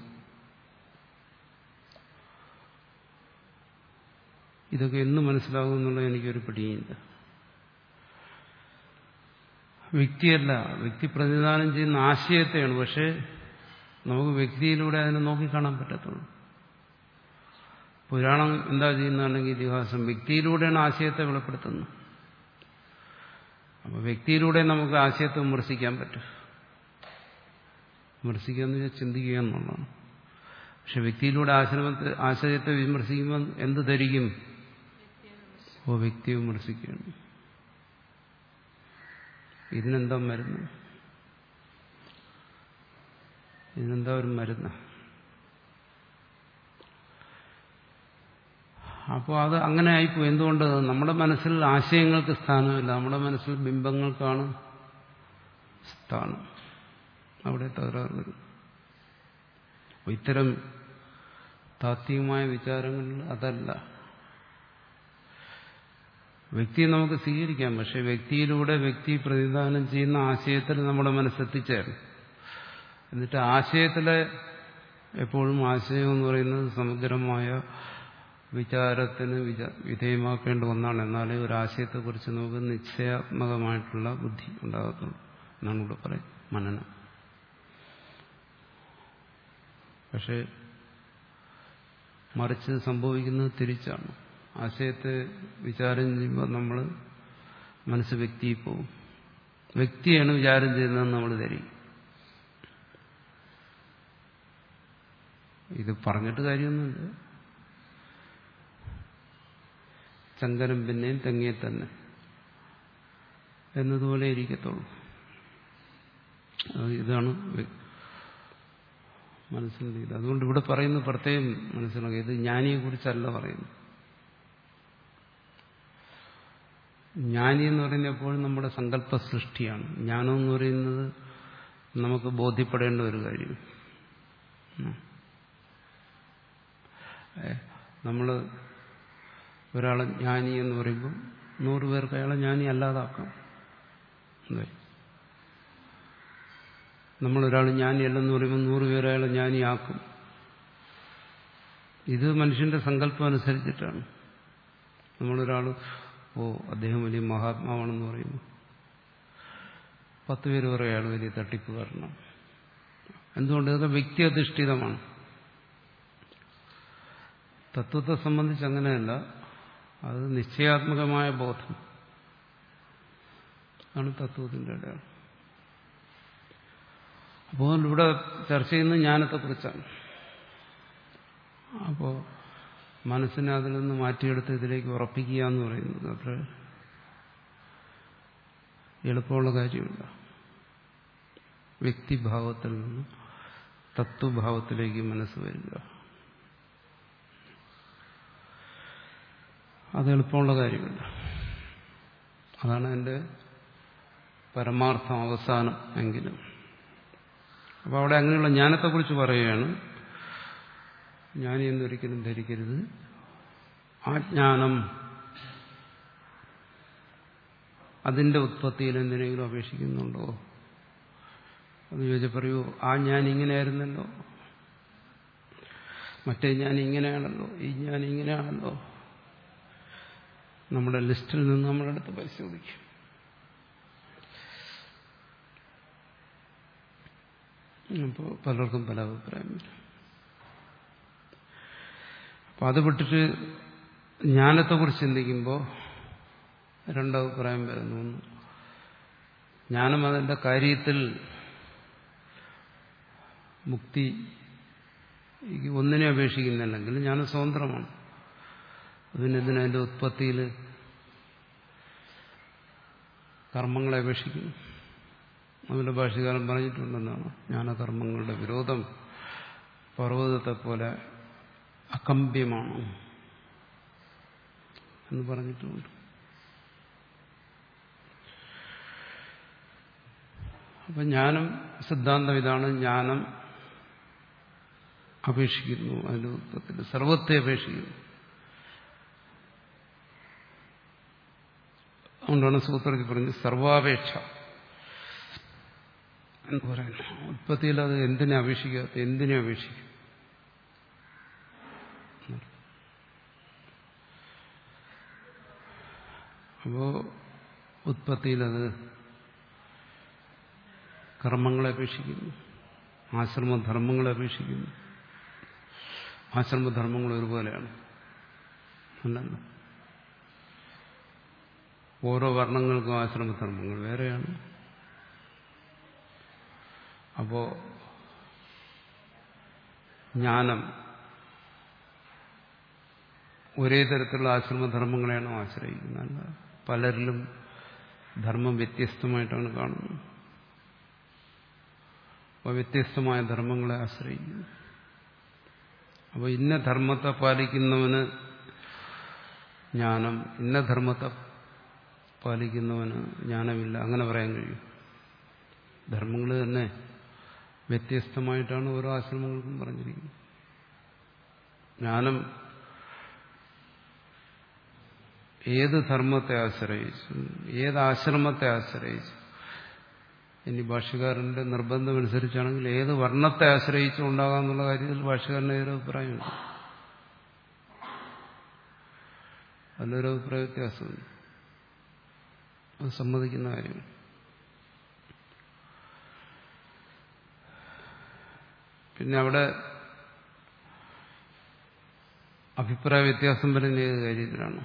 [SPEAKER 1] ഇതൊക്കെ എന്ന് മനസ്സിലാകും എന്നുള്ളത് എനിക്കൊരു പിടിയില്ല വ്യക്തിയല്ല വ്യക്തി പ്രതിനിധാനം ചെയ്യുന്ന ആശയത്തെയാണ് പക്ഷേ നമുക്ക് വ്യക്തിയിലൂടെ അതിനെ നോക്കിക്കാണാൻ പറ്റത്തുള്ളൂ പുരാണം എന്താ ചെയ്യുന്നതാണെങ്കിൽ ഇതിഹാസം വ്യക്തിയിലൂടെയാണ് ആശയത്തെ വെളിപ്പെടുത്തുന്നത് അപ്പോൾ വ്യക്തിയിലൂടെ നമുക്ക് ആശയത്തെ വിമർശിക്കാൻ പറ്റും വിമർശിക്കുക എന്ന് വെച്ചാൽ ചിന്തിക്കുക എന്നുള്ളതാണ് പക്ഷെ വ്യക്തിയിലൂടെ ആശ്രമത്തെ ആശയത്തെ വിമർശിക്കുമ്പോൾ എന്ത് ധരിക്കും ഓ വ്യക്തിയെ വിമർശിക്കുകയാണ് ഇതിനെന്താ മരുന്ന് ഇതിനെന്താ ഒരു മരുന്ന് അപ്പോൾ അത് അങ്ങനെ ആയിപ്പോയി എന്തുകൊണ്ട് നമ്മുടെ മനസ്സിൽ ആശയങ്ങൾക്ക് സ്ഥാനമില്ല നമ്മുടെ മനസ്സിൽ ബിംബങ്ങൾക്കാണ് സ്ഥാനം അവിടെ തകരാറ് വരും അപ്പോൾ ഇത്തരം താത്വികമായ വിചാരങ്ങളിൽ അതല്ല വ്യക്തിയെ നമുക്ക് സ്വീകരിക്കാം പക്ഷെ വ്യക്തിയിലൂടെ വ്യക്തി പ്രതിദാനം ചെയ്യുന്ന ആശയത്തിൽ നമ്മുടെ മനസ്സെത്തിച്ചേരണം എന്നിട്ട് ആശയത്തിലെ എപ്പോഴും ആശയം എന്ന് പറയുന്നത് സമഗ്രമായ വിചാരത്തിന് വിധേയമാക്കേണ്ട ഒന്നാണ് എന്നാലേ ഒരു ആശയത്തെക്കുറിച്ച് നമുക്ക് നിശ്ചയാത്മകമായിട്ടുള്ള ബുദ്ധി ഉണ്ടാകത്തുള്ളൂ എന്നാണ് ഇവിടെ പറയും മനനം പക്ഷെ മറിച്ച് സംഭവിക്കുന്നത് തിരിച്ചാണ് ആശയത്തെ വിചാരം ചെയ്യുമ്പോൾ നമ്മൾ മനസ്സ് വ്യക്തിയിൽ പോകും വ്യക്തിയാണ് വിചാരം ചെയ്യുന്നതെന്ന് നമ്മൾ ധരിക്കും ഇത് പറഞ്ഞിട്ട് കാര്യമൊന്നുമില്ല ചങ്കരം പിന്നെയും തെങ്ങിയെ തന്നെ എന്നതുപോലെ ഇരിക്കത്തുള്ളൂ ഇതാണ് മനസ്സിൻ്റെ ഇത് അതുകൊണ്ട് ഇവിടെ പറയുന്ന പ്രത്യേകം മനസ്സിലാക്കുക ഇത് ജ്ഞാനിയെ കുറിച്ചല്ല പറയുന്നു ജ്ഞാനി എന്ന് പറയുന്നത് എപ്പോഴും നമ്മുടെ സങ്കല്പ സൃഷ്ടിയാണ് ജ്ഞാനം എന്ന് പറയുന്നത് നമുക്ക് ബോധ്യപ്പെടേണ്ട ഒരു കാര്യം നമ്മൾ ഒരാളെ ജ്ഞാനി എന്ന് പറയുമ്പോൾ നൂറ് പേർക്ക് അയാളെ ജ്ഞാനി അല്ലാതാക്കാം നമ്മളൊരാൾ ജ്ഞാനിയല്ലെന്ന് പറയുമ്പോൾ നൂറ് പേര് അയാളെ ജ്ഞാനിയാക്കും ഇത് മനുഷ്യന്റെ സങ്കല്പം അനുസരിച്ചിട്ടാണ് നമ്മളൊരാൾ ഓ അദ്ദേഹം വലിയ മഹാത്മാവാണെന്ന് പറയുന്നു പത്ത് പേര് പറയും അയാൾ വലിയ തട്ടിപ്പുകാരനാണ് എന്തുകൊണ്ട് ഇതൊക്കെ വ്യക്തി അധിഷ്ഠിതമാണ് തത്വത്തെ സംബന്ധിച്ച് അങ്ങനെയല്ല അത് നിശ്ചയാത്മകമായ ബോധം ആണ് തത്വത്തിന്റെ അടയാളം അപ്പോൾ ഇവിടെ ചർച്ച ചെയ്യുന്നത് ജ്ഞാനത്തെക്കുറിച്ചാണ് അപ്പോൾ മനസ്സിനെ അതിൽ നിന്ന് മാറ്റിയെടുത്ത് ഇതിലേക്ക് ഉറപ്പിക്കുക എന്ന് പറയുന്നത് അത്ര എളുപ്പമുള്ള കാര്യമില്ല വ്യക്തിഭാവത്തിൽ നിന്ന് തത്വഭാവത്തിലേക്ക് മനസ്സ് വരിക അത് എളുപ്പമുള്ള കാര്യമില്ല അതാണ് എൻ്റെ പരമാർത്ഥം അവസാനം എങ്കിലും അപ്പോൾ അവിടെ അങ്ങനെയുള്ള ജ്ഞാനത്തെക്കുറിച്ച് പറയുകയാണ് ജ്ഞാനി എന്നൊരിക്കലും ധരിക്കരുത് ആ ജ്ഞാനം അതിന്റെ ഉത്പത്തിയിൽ എന്തിനെങ്കിലും അപേക്ഷിക്കുന്നുണ്ടോ എന്ന് ചോദിച്ചാൽ പറയൂ ആ ഞാൻ ഇങ്ങനെയായിരുന്നല്ലോ മറ്റേ ഞാൻ ഇങ്ങനെയാണല്ലോ ഈ ഞാൻ ഇങ്ങനെയാണല്ലോ നമ്മുടെ ലിസ്റ്റിൽ നിന്ന് നമ്മളെടുത്ത് പരിശോധിക്കും അപ്പോൾ പലർക്കും പല അഭിപ്രായം വരും അപ്പം അത് വിട്ടിട്ട് ജ്ഞാനത്തെക്കുറിച്ച് ചിന്തിക്കുമ്പോൾ രണ്ടഭിപ്രായം വരുന്നു ഒന്ന് ജ്ഞാനം അതിൻ്റെ കാര്യത്തിൽ മുക്തി ഒന്നിനെ അപേക്ഷിക്കുന്നില്ലെങ്കിൽ ജ്ഞാനം സ്വതന്ത്രമാണ് അതിനെന്തിനാ അതിൻ്റെ ഉത്പത്തിയിൽ കർമ്മങ്ങളെ അപേക്ഷിക്കുന്നു അതിൻ്റെ ഭാഷകാലം പറഞ്ഞിട്ടുണ്ടെന്നാണ് ജ്ഞാനകർമ്മങ്ങളുടെ വിരോധം പർവ്വതത്തെ പോലെ അകമ്പ്യമാണ് എന്ന് പറഞ്ഞിട്ടുമുണ്ട് അപ്പൊ ജ്ഞാനം സിദ്ധാന്തം ഇതാണ് ജ്ഞാനം അപേക്ഷിക്കുന്നു അതിന്റെ ഉത്പത്തിൽ സർവത്തെ അപേക്ഷിക്കുന്നു അതുകൊണ്ടാണ് സൂത്രത്തിൽ പറഞ്ഞത് സർവാപേക്ഷ എന്ന് പറയുന്നു ഉത്പത്തിയിൽ അത് എന്തിനെ അപേക്ഷിക്കാത്ത എന്തിനെ അപേക്ഷിക്കും അപ്പോ ഉത്പത്തിയിലത് കർമ്മങ്ങളെ അപേക്ഷിക്കുന്നു ആശ്രമധർമ്മങ്ങളെ അപേക്ഷിക്കുന്നു ആശ്രമധർമ്മങ്ങൾ ഒരുപോലെയാണ് അല്ലല്ലോ ഓരോ വർണ്ണങ്ങൾക്കും ആശ്രമധർമ്മങ്ങൾ വേറെയാണ് അപ്പോ ജ്ഞാനം ഒരേ തരത്തിലുള്ള ആശ്രമധർമ്മങ്ങളെയാണോ ആശ്രയിക്കുന്നത് പലരിലും ധർമ്മം വ്യത്യസ്തമായിട്ടാണ് കാണുന്നത് അപ്പോൾ വ്യത്യസ്തമായ ധർമ്മങ്ങളെ ആശ്രയിക്കുന്നു അപ്പോൾ ഇന്ന ധർമ്മത്തെ പാലിക്കുന്നവന് ജ്ഞാനം ഇന്ന ധർമ്മത്തെ പാലിക്കുന്നവന് ജ്ഞാനമില്ല അങ്ങനെ പറയാൻ കഴിയും ധർമ്മങ്ങൾ തന്നെ വ്യത്യസ്തമായിട്ടാണ് ഓരോ ആശ്രമങ്ങൾക്കും പറഞ്ഞിരിക്കുന്നത് ജ്ഞാനം ഏത് ധർമ്മത്തെ ആശ്രയിച്ചു ഏത് ആശ്രമത്തെ ആശ്രയിച്ചു ഇനി ഭാഷ്യകാരന്റെ നിർബന്ധമനുസരിച്ചാണെങ്കിൽ ഏത് വർണ്ണത്തെ ആശ്രയിച്ചു ഉണ്ടാകാമെന്നുള്ള കാര്യത്തിൽ ഭാഷ്യകാരന് ഏതൊരു അഭിപ്രായമുണ്ട് അതിലൊരു അഭിപ്രായ വ്യത്യാസമുണ്ട് അത് സമ്മതിക്കുന്ന കാര്യമാണ് പിന്നെ അവിടെ അഭിപ്രായ വ്യത്യാസം വരുന്ന ഏത് കാര്യത്തിലാണ്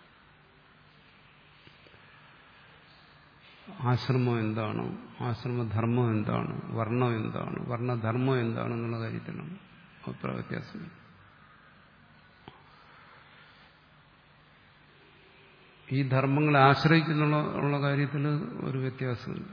[SPEAKER 1] ആശ്രമം എന്താണ് ആശ്രമധർമ്മം എന്താണ് വർണ്ണം എന്താണ് വർണ്ണധർമ്മം എന്താണെന്നുള്ള കാര്യത്തിലാണ് അഭിപ്രായ വ്യത്യാസം ഈ ധർമ്മങ്ങളെ ആശ്രയിക്കുന്നുള്ള ഉള്ള കാര്യത്തിൽ ഒരു വ്യത്യാസമില്ല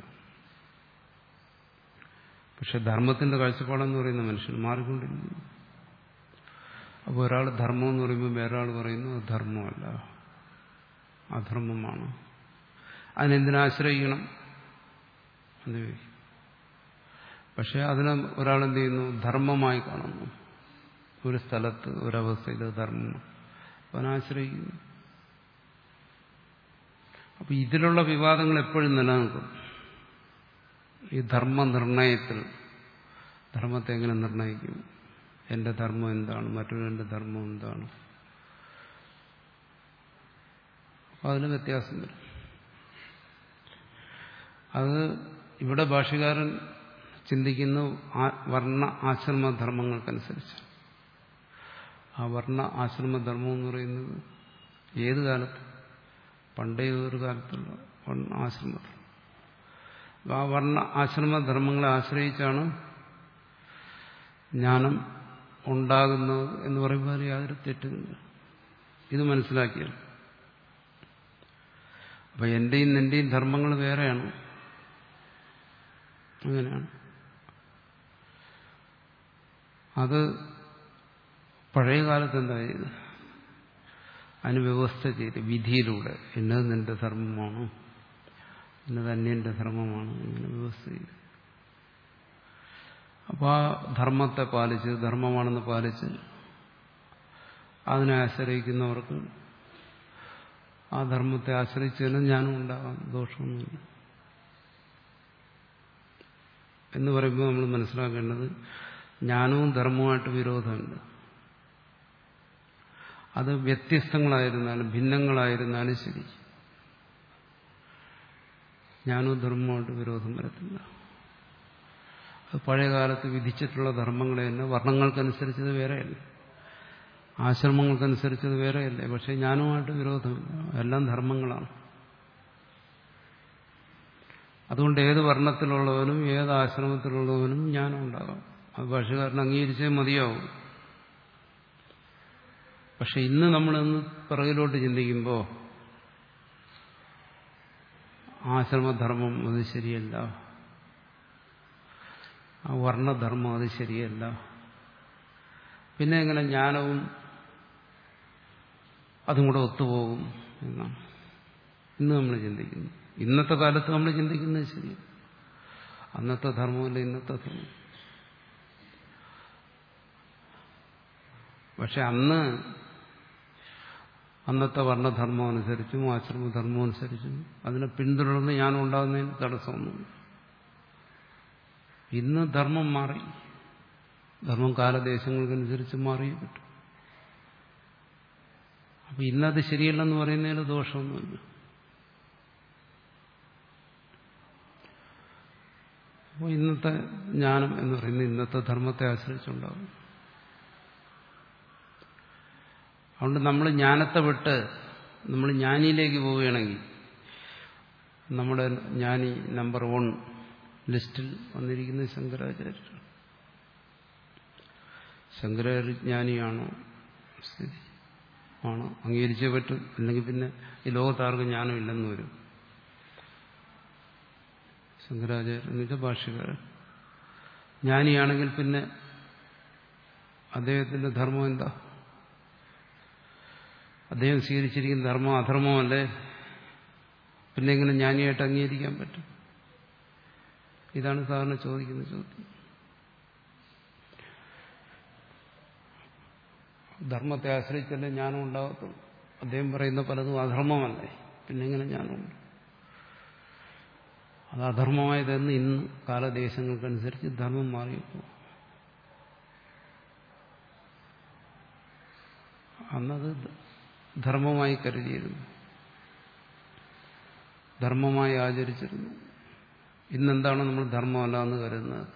[SPEAKER 1] പക്ഷെ ധർമ്മത്തിന്റെ കാഴ്ചപ്പാടെന്ന് പറയുന്ന മനുഷ്യൻ മാറിക്കൊണ്ടിരിക്കുന്നു അപ്പോൾ ഒരാൾ ധർമ്മം എന്ന് പറയുമ്പോൾ വേറൊരാൾ പറയുന്നു അത് ധർമ്മമല്ല അധർമ്മമാണ് അതിനെന്തിനാശ്രയിക്കണം എന്ന് ചോദിക്കും പക്ഷെ അതിനെ ഒരാൾ എന്ത് ചെയ്യുന്നു ധർമ്മമായി കാണുന്നു ഒരു സ്ഥലത്ത് ഒരവസ്ഥയിൽ ധർമ്മം അവനാശ്രയിക്കുന്നു അപ്പൊ ഇതിലുള്ള വിവാദങ്ങൾ എപ്പോഴും നിലനിൽക്കും ഈ ധർമ്മനിർണയത്തിൽ ധർമ്മത്തെ എങ്ങനെ നിർണയിക്കും എന്റെ ധർമ്മം എന്താണ് മറ്റൊരുവന്റെ ധർമ്മം എന്താണ് അപ്പൊ അതിന് വ്യത്യാസം വരും അത് ഇവിടെ ഭാഷകാരൻ ചിന്തിക്കുന്നു വർണ്ണ ആശ്രമധർമ്മങ്ങൾക്കനുസരിച്ച് ആ വർണ്ണ ആശ്രമധർമ്മം എന്ന് പറയുന്നത് ഏത് കാലത്ത് പണ്ടേ ഒരു കാലത്തുള്ള വർണ്ണ ആശ്രമധർമ്മം ആ വർണ്ണ ആശ്രമധർമ്മങ്ങളെ ആശ്രയിച്ചാണ് ജ്ഞാനം ഉണ്ടാകുന്നത് എന്ന് പറയുമ്പോൾ അതിൽ യാതൊരു തെറ്റുമില്ല ഇത് മനസ്സിലാക്കിയാൽ അപ്പൊ എന്റെയും നിന്റെയും ധർമ്മങ്ങൾ വേറെയാണ് അങ്ങനെയാണ് അത് പഴയ കാലത്ത് എന്താ ചെയ്ത് അതിന് വ്യവസ്ഥ ചെയ്ത് വിധിയിലൂടെ ഇന്നത് നിന്റെ ധർമ്മമാണ് ഇന്നത് അന്യന്റെ ധർമ്മമാണ് ഇങ്ങനെ വ്യവസ്ഥ ചെയ്ത് അപ്പോൾ ആ ധർമ്മത്തെ പാലിച്ച് ധർമ്മമാണെന്ന് പാലിച്ച് അതിനെ ആശ്രയിക്കുന്നവർക്ക് ആ ധർമ്മത്തെ ആശ്രയിച്ചതിന് ഞാനും ഉണ്ടാകാം ദോഷമൊന്നുമില്ല എന്ന് പറയുമ്പോൾ നമ്മൾ മനസ്സിലാക്കേണ്ടത് ജ്ഞാനവും ധർമ്മവുമായിട്ട് വിരോധമുണ്ട് അത് വ്യത്യസ്തങ്ങളായിരുന്നാലും ഭിന്നങ്ങളായിരുന്നാലും ശരി ജ്ഞാനവും ധർമ്മവുമായിട്ട് വിരോധം വരത്തില്ല അത് പഴയ കാലത്ത് വിധിച്ചിട്ടുള്ള ധർമ്മങ്ങളെ തന്നെ വർണ്ണങ്ങൾക്കനുസരിച്ചത് വേറെയല്ല ആശ്രമങ്ങൾക്കനുസരിച്ചത് വേറെയല്ലേ പക്ഷെ ജ്ഞാനവുമായിട്ട് വിരോധമില്ല എല്ലാം ധർമ്മങ്ങളാണ് അതുകൊണ്ട് ഏത് വർണ്ണത്തിലുള്ളവനും ഏത് ആശ്രമത്തിലുള്ളവനും ജ്ഞാനം ഉണ്ടാകാം അത് ഭാഷകാരൻ അംഗീകരിച്ചേ മതിയാവും പക്ഷെ ഇന്ന് നമ്മളിന്ന് പിറകിലോട്ട് ചിന്തിക്കുമ്പോൾ ആശ്രമധർമ്മം അത് ശരിയല്ല ആ വർണ്ണധർമ്മം അത് ശരിയല്ല പിന്നെ എങ്ങനെ ജ്ഞാനവും അതും കൂടെ ഒത്തുപോകും എന്നാണ് ഇന്ന് നമ്മൾ ചിന്തിക്കുന്നു ഇന്നത്തെ കാലത്ത് നമ്മൾ ചിന്തിക്കുന്നത് ശരി അന്നത്തെ ധർമ്മമല്ല ഇന്നത്തെ ധർമ്മം പക്ഷെ അന്ന് അന്നത്തെ വർണ്ണധർമ്മം അനുസരിച്ചും ആശ്രമധർമ്മം അനുസരിച്ചും അതിനെ പിന്തുടർന്ന് ഞാൻ ഉണ്ടാകുന്നതിന് തടസ്സമൊന്നുമില്ല ഇന്ന് ധർമ്മം മാറി ധർമ്മം കാലദേശങ്ങൾക്കനുസരിച്ച് മാറിയേ പറ്റും അപ്പൊ ഇന്നത് ശരിയല്ലെന്ന് പറയുന്നതിൽ ദോഷമൊന്നുമില്ല അപ്പോൾ ഇന്നത്തെ ജ്ഞാനം എന്ന് പറയുന്നത് ഇന്നത്തെ ധർമ്മത്തെ ആശ്രയിച്ചുണ്ടാകും അതുകൊണ്ട് നമ്മൾ ജ്ഞാനത്തെ വിട്ട് നമ്മൾ ജ്ഞാനിയിലേക്ക് പോവുകയാണെങ്കിൽ നമ്മുടെ ജ്ഞാനി നമ്പർ വൺ ലിസ്റ്റിൽ വന്നിരിക്കുന്നത് ശങ്കരാചാര്യർ ശങ്കരാചാര്യജ്ഞാനിയാണോ സ്ഥിതി ആണോ അംഗീകരിച്ചേ പറ്റും അല്ലെങ്കിൽ പിന്നെ ഈ ലോകത്താർക്കും ജ്ഞാനമില്ലെന്ന് വരും ശങ്കരാചാര്യ എന്ന് വെച്ചാൽ ഭാഷ്യകാരൻ ജ്ഞാനിയാണെങ്കിൽ പിന്നെ അദ്ദേഹത്തിന്റെ ധർമ്മം എന്താ അദ്ദേഹം സ്വീകരിച്ചിരിക്കുന്ന ധർമ്മം അധർമ്മമല്ലേ പിന്നെ എങ്ങനെ ജ്ഞാനിയായിട്ട് അംഗീകരിക്കാൻ പറ്റും ഇതാണ് സാധാരണ ചോദിക്കുന്ന ചോദ്യം ധർമ്മത്തെ ആശ്രയിച്ചല്ലേ ജ്ഞാനം ഉണ്ടാകത്തുള്ളൂ അദ്ദേഹം പറയുന്ന പലതും അധർമ്മമല്ലേ പിന്നെ എങ്ങനെ ജ്ഞാനമുണ്ട് അത് അധർമ്മമായതെന്ന് ഇന്ന് കാലദേശങ്ങൾക്കനുസരിച്ച് ധർമ്മം മാറിയപ്പോൾ അന്നത് ധർമ്മമായി കരുതിയിരുന്നു ധർമ്മമായി ആചരിച്ചിരുന്നു ഇന്നെന്താണ് നമ്മൾ ധർമ്മമല്ല എന്ന് കരുതുന്നത്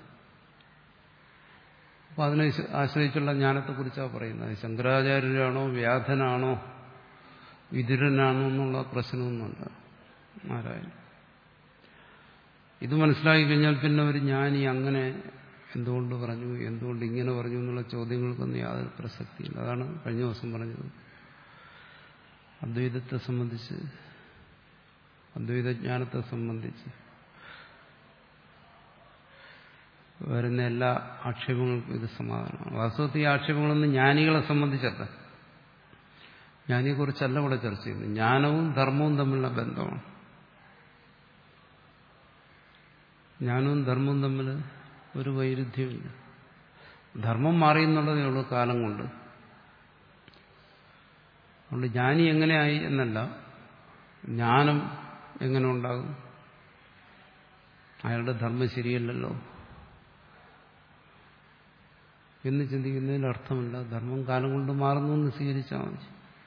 [SPEAKER 1] അപ്പൊ അതിനെ ആശ്രയിച്ചുള്ള ജ്ഞാനത്തെക്കുറിച്ചാണ് പറയുന്നത് ശങ്കരാചാര്യരാണോ വ്യാധനാണോ വിതുരനാണോ എന്നുള്ള പ്രശ്നമൊന്നുമല്ല ആരായാലും ഇത് മനസ്സിലാക്കി കഴിഞ്ഞാൽ പിന്നെ ഒരു ജ്ഞാനി അങ്ങനെ എന്തുകൊണ്ട് പറഞ്ഞു എന്തുകൊണ്ട് ഇങ്ങനെ പറഞ്ഞു എന്നുള്ള ചോദ്യങ്ങൾക്കൊന്നും യാതൊരു പ്രസക്തിയില്ല അതാണ് കഴിഞ്ഞ ദിവസം പറഞ്ഞത് അദ്വൈതത്തെ സംബന്ധിച്ച് അദ്വൈതജ്ഞാനത്തെ സംബന്ധിച്ച് വരുന്ന എല്ലാ ആക്ഷേപങ്ങൾക്കും ഇത് സമാധാനമാണ് വാസ്തവത്തിൽ ഈ ആക്ഷേപങ്ങളൊന്നും ജ്ഞാനികളെ സംബന്ധിച്ചല്ല ജ്ഞാനിയെക്കുറിച്ചല്ല ഇവിടെ ചർച്ച ചെയ്യുന്നത് ജ്ഞാനവും ധർമ്മവും തമ്മിലുള്ള ബന്ധമാണ് ജ്ഞാനവും ധർമ്മവും തമ്മിൽ ഒരു വൈരുദ്ധ്യമില്ല ധർമ്മം മാറിയെന്നുള്ളതേ ഉള്ളൂ കാലം കൊണ്ട് അതുകൊണ്ട് ജ്ഞാനി എങ്ങനെയായി എന്നല്ല ജ്ഞാനം എങ്ങനെ ഉണ്ടാകും അയാളുടെ ധർമ്മം ശരിയല്ലല്ലോ എന്ന് ചിന്തിക്കുന്നതിൽ അർത്ഥമില്ല ധർമ്മം കാലം കൊണ്ട് മാറുന്നു എന്ന് സ്വീകരിച്ചാൽ മതി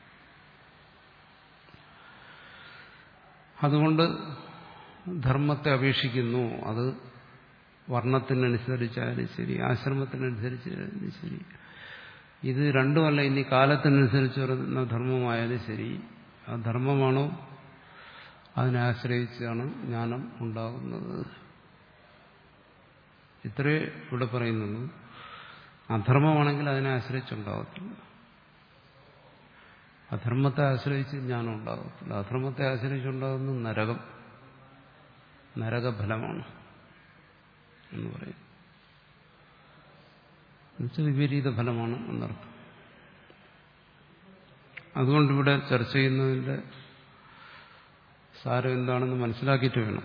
[SPEAKER 1] അതുകൊണ്ട് ധർമ്മത്തെ അപേക്ഷിക്കുന്നു അത് വർണ്ണത്തിനനുസരിച്ചായാലും ശരി ആശ്രമത്തിനനുസരിച്ചായാലും ശരി ഇത് രണ്ടുമല്ല ഇനി കാലത്തിനനുസരിച്ച് വരുന്ന ധർമ്മമായാലും ശരി ആ ധർമ്മമാണോ അതിനെ ആശ്രയിച്ചാണ് ജ്ഞാനം ഉണ്ടാകുന്നത് ഇത്രേ ഇവിടെ പറയുന്നുള്ളൂ അധർമ്മമാണെങ്കിൽ അതിനെ ആശ്രയിച്ചുണ്ടാകത്തില്ല അധർമ്മത്തെ ആശ്രയിച്ച് ജ്ഞാനം ഉണ്ടാകത്തില്ല അധർമ്മത്തെ ആശ്രയിച്ചുണ്ടാകുന്ന നരകം നരകഫലമാണ് എന്ന് പറയും എന്നുവെച്ചാൽ വിപരീത ഫലമാണ് എന്നർത്ഥം അതുകൊണ്ടിവിടെ ചർച്ച ചെയ്യുന്നതിന്റെ സാരം എന്താണെന്ന് മനസ്സിലാക്കിയിട്ട് വേണം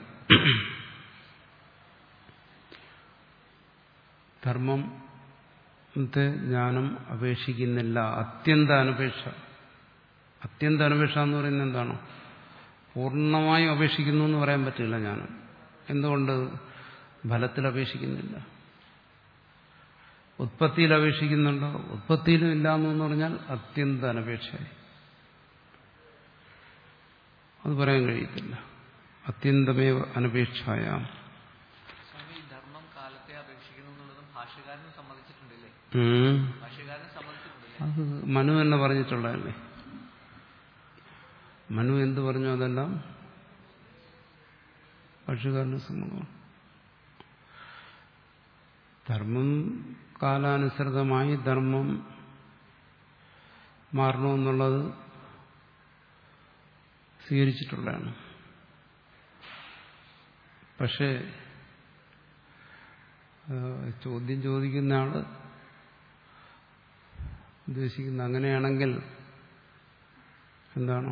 [SPEAKER 1] ധർമ്മത്തെ ജ്ഞാനം അപേക്ഷിക്കുന്നില്ല അത്യന്ത അനപേക്ഷ അത്യന്ത അനപേക്ഷ എന്ന് പറയുന്നത് എന്താണ് പൂർണ്ണമായും അപേക്ഷിക്കുന്നു എന്ന് പറയാൻ പറ്റില്ല ജ്ഞാനം എന്തുകൊണ്ട് ഫലത്തിൽ അപേക്ഷിക്കുന്നില്ല ഉത്പത്തിയിൽ അപേക്ഷിക്കുന്നുണ്ടോ ഉത്പത്തിയിലും ഇല്ല എന്ന് പറഞ്ഞാൽ അത്യന്ത അനപേക്ഷയായി അത് പറയാൻ കഴിയത്തില്ല അത്യന്തമേവ അനപേക്ഷായ
[SPEAKER 2] സ്വാമി ധർമ്മം കാലത്തെ അപേക്ഷിക്കുന്നു എന്നുള്ളതും ഭാഷ്യകാരനും സമ്മതിച്ചിട്ടുണ്ടല്ലേ
[SPEAKER 1] ഉം.
[SPEAKER 2] ഭാഷ്യകാരനും സമ്മതിച്ചിട്ടുണ്ടല്ലേ
[SPEAKER 1] അത് മനു തന്നെ പറഞ്ഞിട്ടുള്ളതല്ലേ മനു എന്ത് പറഞ്ഞു അതെല്ലാം പക്ഷികാരന് സമ്മതമാണ് ധർമ്മം കാലാനുസൃതമായി ധർമ്മം മാറണമെന്നുള്ളത് സ്വീകരിച്ചിട്ടുള്ളതാണ് പക്ഷേ ഏഹ്, ചോദ്യം ചോദിക്കുന്ന ആള് ഉദ്ദേശിക്കുന്ന അങ്ങനെയാണെങ്കിൽ എന്താണ്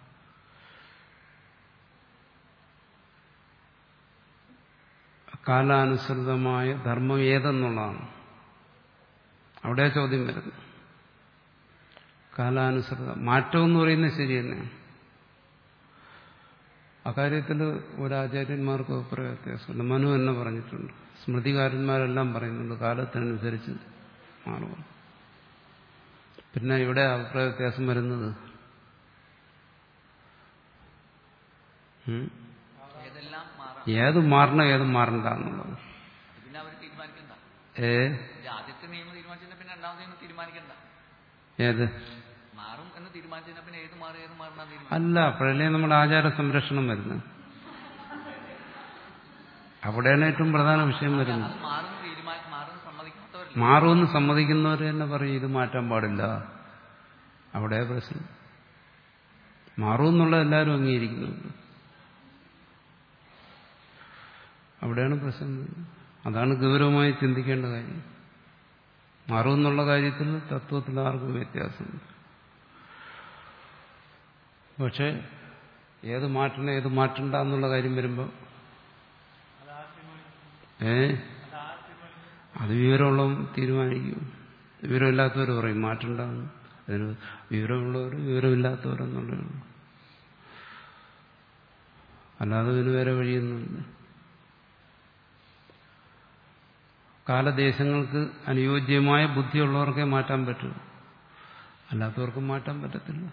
[SPEAKER 1] കാലാനുസൃതമായ ധർമ്മം ഏതെന്നുള്ളതാണ് അവിടെ ചോദ്യം വരുന്നു കാലാനുസൃത മാറ്റം എന്ന് പറയുന്നത് ശരി തന്നെയാണ് അക്കാര്യത്തിൽ ഒരാചാര്യന്മാർക്ക് അഭിപ്രായ വ്യത്യാസമുണ്ട് മനു തന്നെ പറഞ്ഞിട്ടുണ്ട് സ്മൃതികാരന്മാരെല്ലാം പറയുന്നുണ്ട് കാലത്തിനനുസരിച്ച് മാറുക പിന്നെ ഇവിടെ അഭിപ്രായ വ്യത്യാസം വരുന്നത് ഉം?
[SPEAKER 2] ഏതെല്ലാം മാറാം
[SPEAKER 1] ഏത് മാറണം ഏത് മാറണ്ട എന്നുള്ളത്
[SPEAKER 2] പിന്നെ അവർ തീരുമാനിക്കണ്ട
[SPEAKER 1] ഏ
[SPEAKER 2] ഇത് ആദ്യത്തെ നിയമം തീരുമാനിച്ചതിന് പിന്നെ രണ്ടാമത്തെ നിയമം തീരുമാനിക്കണ്ട
[SPEAKER 1] ഏത്
[SPEAKER 2] മാറും എന്ന് തീരുമാനിച്ചതിന് പിന്നെ ഏത് മാറി ഏത് മാറണം തീരുമാനിക്കും
[SPEAKER 1] അല്ല അപ്പോഴല്ലേ നമ്മുടെ ആചാര സംരക്ഷണം വരുന്നത് അവിടെയാണ് ഏറ്റവും പ്രധാന വിഷയം വരുന്നത്
[SPEAKER 2] അത് മാറും തീരുമാനം മാറും സമ്മതിക്കാത്തവരല്ല
[SPEAKER 1] മാറുമെന്ന് സമ്മതിക്കുന്നവർ തന്നെ പറയും ഇത് മാറ്റാൻ പാടില്ല അവിടെ പ്രശ്നം മാറുമെന്നുള്ള എല്ലാവരും അംഗീകരിക്കുന്നുണ്ട് അവിടെയാണ് പ്രശ്നം വരുന്നത്. അതാണ് ഗൗരവമായി ചിന്തിക്കേണ്ട കാര്യം മാറുമെന്നുള്ള കാര്യത്തിൽ തത്വത്തിൽ ആർക്കും വ്യത്യാസമുണ്ട് പക്ഷെ ഏത് മാറ്റണം ഏത് മാറ്റണ്ട എന്നുള്ള കാര്യം വരുമ്പോൾ ഏ അത് വിവരമുള്ളവൻ തീരുമാനിക്കും വിവരമില്ലാത്തവർ പറയും മാറ്റണ്ടെന്ന് അതിന് വിവരമുള്ളവർ വിവരമില്ലാത്തവരെന്നുള്ളതാണ് അല്ലാതെ ഇതിന് വേറെ വഴിയൊന്നുമില്ല കാലദേശങ്ങൾക്ക് അനുയോജ്യമായ ബുദ്ധിയുള്ളവർക്കേ മാറ്റാൻ പറ്റൂ അല്ലാത്തവർക്ക് മാറ്റാൻ പറ്റത്തില്ല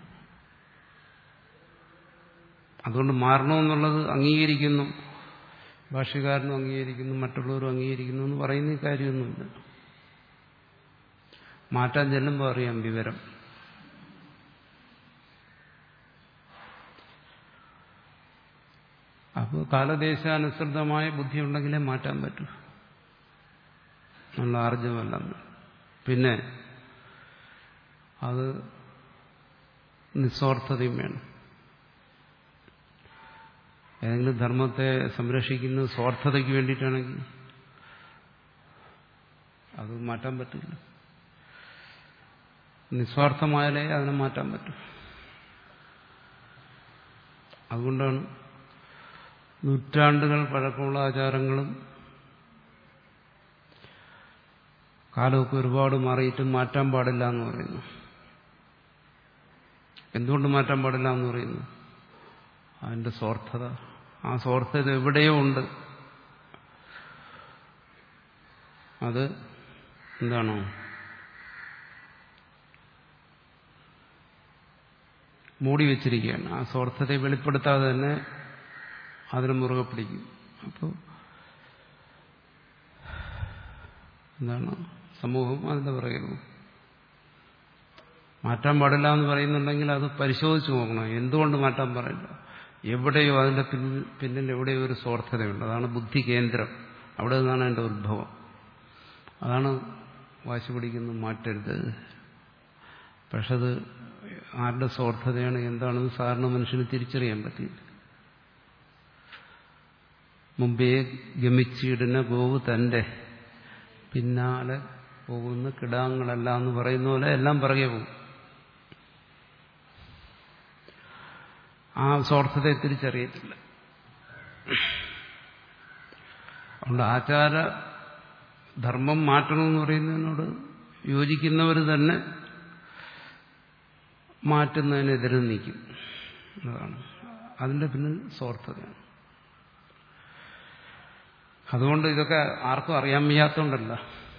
[SPEAKER 1] അതുകൊണ്ട് മാറണമെന്നുള്ളത് അംഗീകരിക്കുന്നു ഭാഷ്യക്കാരനും അംഗീകരിക്കുന്നു മറ്റുള്ളവരും അംഗീകരിക്കുന്നു എന്ന് പറയുന്ന കാര്യമൊന്നുമില്ല മാറ്റാൻ ചെല്ലുമ്പോൾ അറിയാം വിവരം അപ്പോൾ കാലദേശാനുസൃതമായ ബുദ്ധി ഉണ്ടെങ്കിലേ മാറ്റാൻ പറ്റൂ നല്ല ആർജവമല്ല പിന്നെ അത് നിസ്വാർത്ഥതയും വേണം ഏതെങ്കിലും ധർമ്മത്തെ സംരക്ഷിക്കുന്നത് സ്വാർത്ഥതയ്ക്ക് വേണ്ടിയിട്ടാണെങ്കിൽ അത് മാറ്റാൻ പറ്റില്ല നിസ്വാർത്ഥമായാലേ അതിനെ മാറ്റാൻ പറ്റും അതുകൊണ്ടാണ് നൂറ്റാണ്ടുകൾ പഴക്കമുള്ള ആചാരങ്ങളും കാലമൊക്കെ ഒരുപാട് മാറിയിട്ടും മാറ്റാൻ പാടില്ല എന്ന് പറയുന്നു എന്തുകൊണ്ട് മാറ്റാൻ പാടില്ല എന്ന് പറയുന്നു അതിന്റെ സ്വാർത്ഥത ആ സ്വാർത്ഥത എവിടെയോ ഉണ്ട് അത് എന്താണോ മൂടി വെച്ചിരിക്കുകയാണ് ആ സ്വാർത്ഥതയെ വെളിപ്പെടുത്താതെ തന്നെ അതിന് മുറുകെ പിടിക്കും അപ്പോൾ എന്താണ് സമൂഹം അതിന്റെ പറയുന്നു മാറ്റാൻ പാടില്ല എന്ന് പറയുന്നുണ്ടെങ്കിൽ അത് പരിശോധിച്ച് നോക്കണം എന്തുകൊണ്ട് മാറ്റാൻ പാടില്ല എവിടെയോ അതിന്റെ പിന്നിൽ പിന്നിൽ എവിടെയോ ഒരു സ്വാർത്ഥതയുണ്ട് അതാണ് ബുദ്ധി കേന്ദ്രം അവിടെ നിന്നാണ് അതിന്റെ ഉത്ഭവം അതാണ് വാശി പിടിക്കുന്നത് മാറ്റരുത് പക്ഷെ അത് ആരുടെ സ്വാർത്ഥതയാണ് എന്താണെന്ന് സാധാരണ മനുഷ്യന് തിരിച്ചറിയാൻ പറ്റില്ല മുമ്പേ ഗമിച്ചിടുന്ന ഗോവ് തന്റെ പിന്നാലെ പോകുന്ന കിടാങ്ങളല്ല എന്ന് പറയുന്ന പോലെ എല്ലാം പിറകെ പോകും ആ സ്വാർത്ഥതയെ തിരിച്ചറിയത്തില്ല അതുകൊണ്ട് ആചാര ധർമ്മം മാറ്റണമെന്ന് പറയുന്നതിനോട് യോജിക്കുന്നവർ തന്നെ മാറ്റുന്നതിനെതിരെ നിൽക്കും അതാണ് അതിന്റെ പിന്നിൽ സ്വാർത്ഥതയാണ് അതുകൊണ്ട് ഇതൊക്കെ ആർക്കും അറിയാൻ വയ്യാത്തതുകൊണ്ടല്ല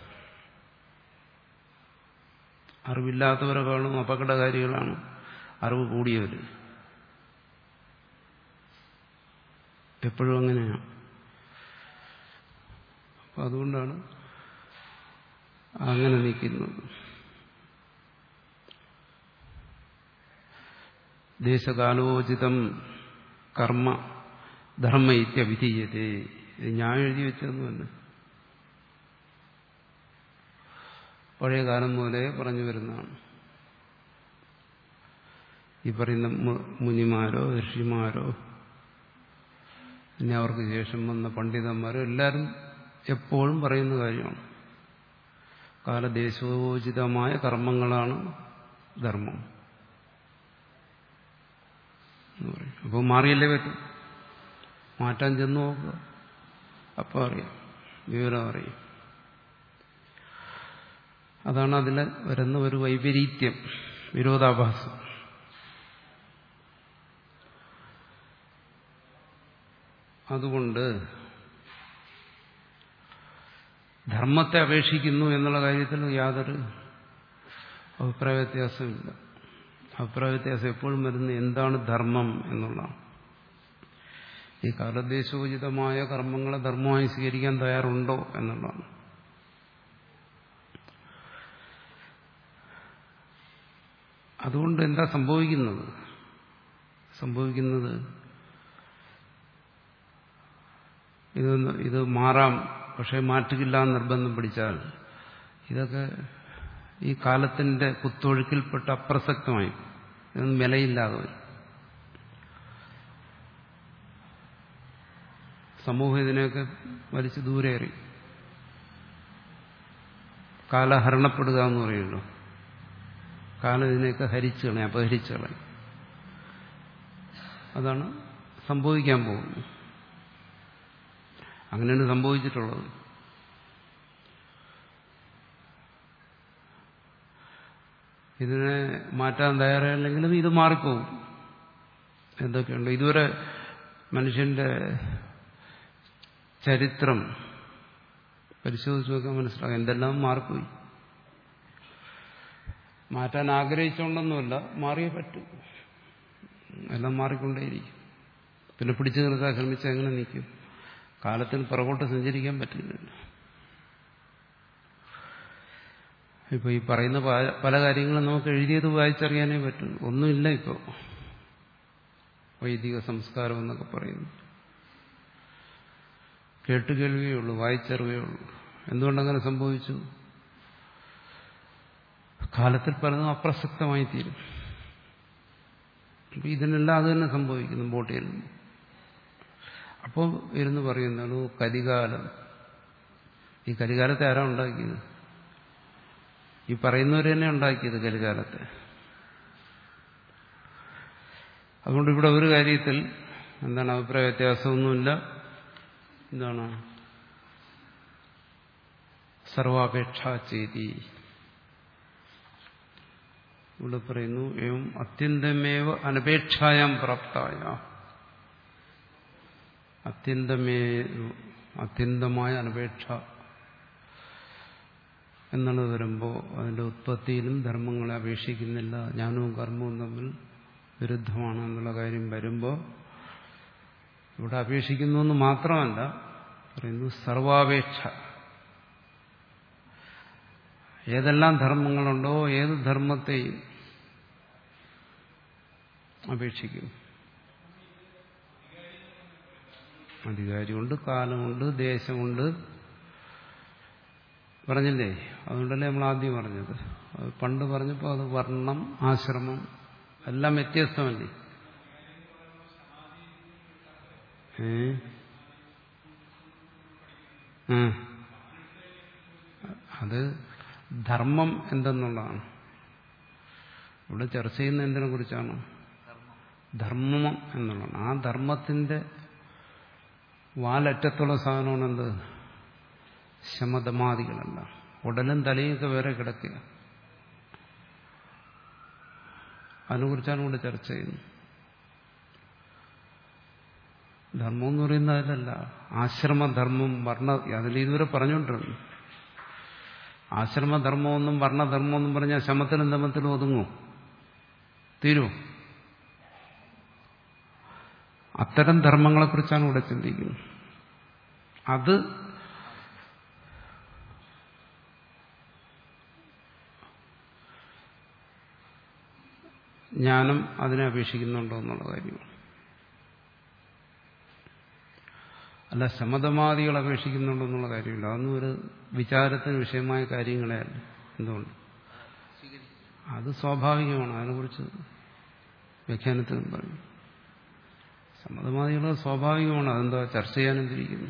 [SPEAKER 1] അറിവില്ലാത്തവരെക്കാളും അപകടകാരികളാണ് അറിവ് കൂടിയവർ എപ്പോഴും അങ്ങനെയാണ് അപ്പം അതുകൊണ്ടാണ് അങ്ങനെ നിൽക്കുന്നത് ദേശകാലോചിതം കർമ്മ ധർമ്മ ഇത്യവിധീയതേ ഇത് ഞാൻ എഴുതി വെച്ചതൊന്നുമല്ല പഴയ കാലം മുതലേ പറഞ്ഞു വരുന്നതാണ് ഈ പറയുന്ന മുനിമാരോ ഋഷിമാരോ ഇനി അവർക്ക് ശേഷം വന്ന പണ്ഡിതന്മാരോ എല്ലാവരും എപ്പോഴും പറയുന്ന കാര്യമാണ് കാലദേശോചിതമായ കർമ്മങ്ങളാണ് ധർമ്മം അപ്പോൾ മാറിയല്ലേ പറ്റും മാറ്റാൻ ചെന്ന് നോക്കുക അപ്പോൾ അറിയാം വിവരം അറിയാം അതാണ് അതിൽ വരുന്ന ഒരു വൈപരീത്യം വിരോധാഭാസം അതുകൊണ്ട് ധർമ്മത്തെ അപേക്ഷിക്കുന്നു എന്നുള്ള കാര്യത്തിൽ യാതൊരു അഭിപ്രായ വ്യത്യാസമില്ല അഭിപ്രായ വ്യത്യാസം എപ്പോഴും വരുന്നത് എന്താണ് ധർമ്മം എന്നുള്ളതാണ് ഈ കാലദേശോചിതമായ കർമ്മങ്ങളെ ധർമ്മമായി സ്വീകരിക്കാൻ തയ്യാറുണ്ടോ എന്നുള്ളതാണ് അതുകൊണ്ട് എന്താ സംഭവിക്കുന്നത് സംഭവിക്കുന്നത് ഇത് ഇത് മാറാം പക്ഷെ മാറ്റുകില്ല എന്ന് നിർബന്ധം പിടിച്ചാൽ ഇതൊക്കെ ഈ കാലത്തിന്റെ കുത്തൊഴുക്കിൽപ്പെട്ട അപ്രസക്തമായി ഇതൊന്നും വിലയില്ലാതെ വരും സമൂഹം ഇതിനെയൊക്കെ വലിച്ചു ദൂരെ എറിയും കാലഹരണപ്പെടുക എന്ന് പറയുമല്ലോ കാലം ഇതിനെയൊക്കെ ഹരിച്ചു കളയും അപഹരിച്ചു കളയും അതാണ് സംഭവിക്കാൻ പോകുന്നത് അങ്ങനെയാണ് സംഭവിച്ചിട്ടുള്ളത് ഇതിനെ മാറ്റാൻ തയ്യാറല്ലെങ്കിലും ഇത് മാറിപ്പോകും എന്തൊക്കെയുണ്ട് ഇതുവരെ മനുഷ്യന്റെ ചരിത്രം പരിശോധിച്ച് നോക്കാൻ മനസ്സിലാക്കാം എന്തെല്ലാം മാറിപ്പോയി മാറ്റാൻ ആഗ്രഹിച്ചുകൊണ്ടൊന്നുമല്ല മാറിയേ പറ്റും എല്ലാം മാറിക്കൊണ്ടേയിരിക്കും പിന്നെ പിടിച്ചു നിർത്താൻ ശ്രമിച്ചാൽ എങ്ങനെ നിൽക്കും കാലത്തിന് പുറകോട്ട് സഞ്ചരിക്കാൻ പറ്റില്ലല്ലോ ഇപ്പൊ ഈ പറയുന്ന പല കാര്യങ്ങളും നമുക്ക് എഴുതിയത് വായിച്ചറിയാനേ പറ്റും ഒന്നുമില്ല ഇപ്പോൾ വൈദിക സംസ്കാരം എന്നൊക്കെ പറയുന്നു കേട്ടുകേൾവിയേ ഉള്ളൂ വായിച്ചറിവേ ഉള്ളൂ എന്തുകൊണ്ടങ്ങനെ സംഭവിച്ചു കാലത്തിൽ പലതും അപ്രസക്തമായി തീരും അപ്പൊ ഇതിനെല്ലാം അത് തന്നെ സംഭവിക്കുന്നു ബോട്ടിൽ അപ്പോൾ ഇരുന്ന് പറയുന്നതാണ് കലികാലം ഈ കലികാലത്തെ ആരാ ഉണ്ടാക്കിയത് ഈ പറയുന്നവർ തന്നെ ഉണ്ടാക്കിയത് കലികാലത്തെ അതുകൊണ്ട് ഇവിടെ ഒരു കാര്യത്തിൽ എന്താണ് അഭിപ്രായ വ്യത്യാസമൊന്നുമില്ല എന്താണ് സർവാപേക്ഷ ചെയ്തി ഇവിടെ പറയുന്നു ഏവം അത്യന്തമേവ അനപേക്ഷായാം പ്രാപ്തായ അത്യന്തമേ അത്യന്തമായ അനപേക്ഷ എന്നുള്ളത് വരുമ്പോൾ അതിന്റെ ഉത്പത്തിയിലും ധർമ്മങ്ങളെ അപേക്ഷിക്കുന്നില്ല ജ്ഞാനവും കർമ്മവും തമ്മിൽ വിരുദ്ധമാണ് എന്നുള്ള കാര്യം വരുമ്പോൾ ഇവിടെ അപേക്ഷിക്കുന്നു എന്ന് മാത്രമല്ല പറയുന്നു സർവാപേക്ഷ ഏതെല്ലാം ധർമ്മങ്ങളുണ്ടോ ഏത് ധർമ്മത്തെയും അപേക്ഷിക്കും അധികാരിയുണ്ട് കാലമുണ്ട് ദേശമുണ്ട് പറഞ്ഞില്ലേ അതുകൊണ്ടല്ലേ നമ്മൾ ആദ്യം പറഞ്ഞത് അത് പണ്ട് പറഞ്ഞപ്പോൾ അത് വർണ്ണം ആശ്രമം എല്ലാം വ്യത്യസ്തമല്ലേ ഏ അത് ധർമ്മം എന്തെന്നുള്ളതാണ് ഇവിടെ ചർച്ച ചെയ്യുന്ന എന്തിനെ കുറിച്ചാണ് ധർമ്മം എന്നുള്ളതാണ് ആ ധർമ്മത്തിന്റെ വാലറ്റത്തുള്ള സാധനമാണ് എന്ത് ശമതമാദികളല്ല ഉടലും തലയൊക്കെ വേറെ കിടക്കുക അതിനെക്കുറിച്ചാണ് ഇവിടെ ചർച്ച ചെയ്യുന്നത് ധർമ്മം എന്ന് പറയുന്നത് അതിലല്ല ആശ്രമധർമ്മം വർണ്ണ അതിൽ ഇതുവരെ പറഞ്ഞുകൊണ്ടിരുന്നു ആശ്രമധർമ്മമൊന്നും വർണ്ണധർമ്മമൊന്നും പറഞ്ഞാൽ ശമത്തിലും ദമത്തിലും ഒതുങ്ങും തീരൂ അത്തരം ധർമ്മങ്ങളെക്കുറിച്ചാണ് ഇവിടെ ചിന്തിക്കുന്നത് അത് ജ്ഞാനം അതിനെ അപേക്ഷിക്കുന്നുണ്ടോ എന്നുള്ള കാര്യമാണ് അല്ല ശമതമാദികൾ അപേക്ഷിക്കുന്നുണ്ടോ എന്നുള്ള കാര്യമില്ല അതൊന്നും ഒരു വിചാരത്തിന് വിഷയമായ കാര്യങ്ങളെ അല്ല എന്തുകൊണ്ട് അത് സ്വാഭാവികമാണ് അതിനെക്കുറിച്ച് വ്യാഖ്യാനത്തിനും പറയും സമ്മതമാദികൾ സ്വാഭാവികമാണ് അതെന്താ ചർച്ച ചെയ്യാനെന്തിരിക്കുന്നു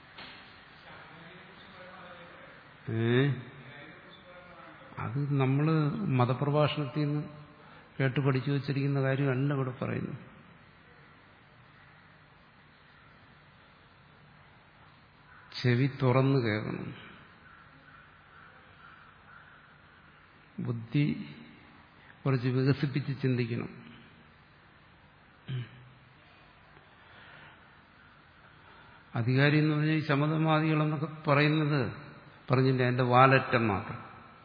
[SPEAKER 1] ഏ അത് നമ്മൾ മതപ്രഭാഷണത്തിൽ നിന്ന് കേട്ട് പഠിച്ചു വച്ചിരിക്കുന്ന കാര്യമല്ല ഇവിടെ പറയുന്നു ചെവി തുറന്നു കേൾക്കണം ബുദ്ധി കുറച്ച് വികസിപ്പിച്ച് ചിന്തിക്കണം അധികാരി എന്ന് പറഞ്ഞാൽ ഈ ശമതമാദികളെന്നൊക്കെ പറയുന്നത് പറഞ്ഞില്ല എന്റെ വാലറ്റം മാത്രം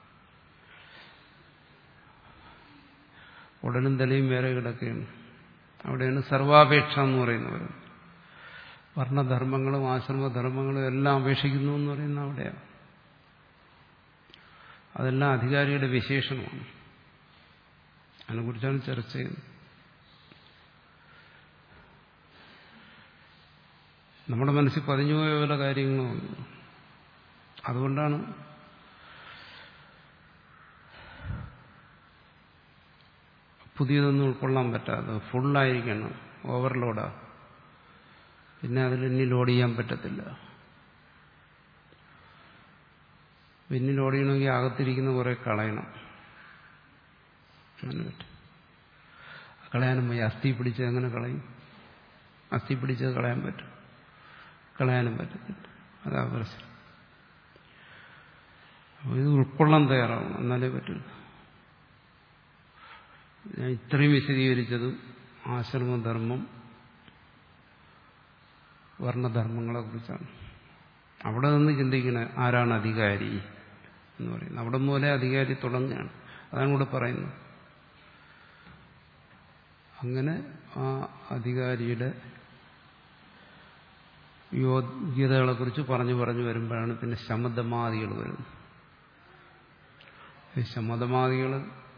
[SPEAKER 1] ഉടലും തലയും വേറെ കിടക്കുകയാണ് അവിടെയാണ് സർവാപേക്ഷ എന്ന് പറയുന്നത് വർണ്ണധർമ്മങ്ങളും ആശ്രമധർമ്മങ്ങളും എല്ലാം അപേക്ഷിക്കുന്നു എന്ന് പറയുന്ന അവിടെയാണ് അതെല്ലാം അധികാരിയുടെ വിശേഷണമാണ് അതിനെക്കുറിച്ചാണ് ചർച്ച ചെയ്യുന്നത് നമ്മുടെ മനസ്സിൽ പതിഞ്ഞുപോയ പല കാര്യങ്ങളുമുണ്ട് അതുകൊണ്ടാണ് പുതിയതൊന്നും ഉൾക്കൊള്ളാൻ പറ്റാതെ ഫുള്ളായിരിക്കണം ഓവർലോഡാ പിന്നെ അതിൽ ഇനി ലോഡ് ചെയ്യാൻ പറ്റത്തില്ല പിന്നെ ലോഡ് ചെയ്യണമെങ്കിൽ അകത്തിരിക്കുന്ന കുറെ കളയണം അങ്ങനെ പറ്റും കളയാനും പോയി അസ്ഥി പിടിച്ചത് എങ്ങനെ കളയും അസ്ഥി പിടിച്ചത് കളയാൻ പറ്റും കളയാനും പറ്റത്തില്ല അതാ പ്രശ്നം അപ്പോൾ ഇത് ഉൾക്കൊള്ളാൻ തയ്യാറാവണം എന്നാലേ പറ്റുള്ളൂ ഞാൻ ഇത്രയും വിശദീകരിച്ചതും ആശ്രമധർമ്മം വർണ്ണധർമ്മങ്ങളെ കുറിച്ചാണ് അവിടെ നിന്ന് ചിന്തിക്കണേ ആരാണ് അധികാരി എന്ന് പറയുന്നത് അവിടെ മൂലം അധികാരി തുടങ്ങുകയാണ് അതാണ് ഇവിടെ പറയുന്നത് അങ്ങനെ ആ അധികാരിയുടെ യോഗ്യതകളെക്കുറിച്ച് പറഞ്ഞു പറഞ്ഞു വരുമ്പോഴാണ് പിന്നെ ശമതമാദികൾ വരുന്നത് ഈ ശമതമാദികൾ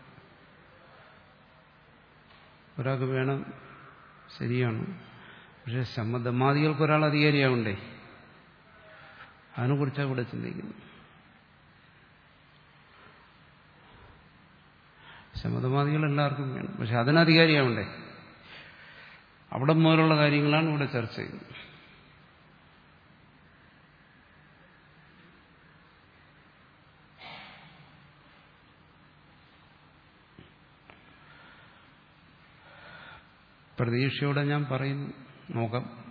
[SPEAKER 1] ഒരാൾക്ക് വേണം ശരിയാണ് പക്ഷെ ശമതമാദികൾക്ക് ഒരാൾ അധികാരിയാവണ്ടേ അതിനെക്കുറിച്ചാണ് ഇവിടെ ചിന്തിക്കുന്നത് ശമതമാദികൾ എല്ലാവർക്കും വേണം പക്ഷെ അതിനധികാരിയാവണ്ടേ അവിടെ മുതലുള്ള കാര്യങ്ങളാണ് ഇവിടെ ചർച്ച ചെയ്യുന്നത് പ്രതീക്ഷയോടെ ഞാൻ പറയുന്നു നോക്കാം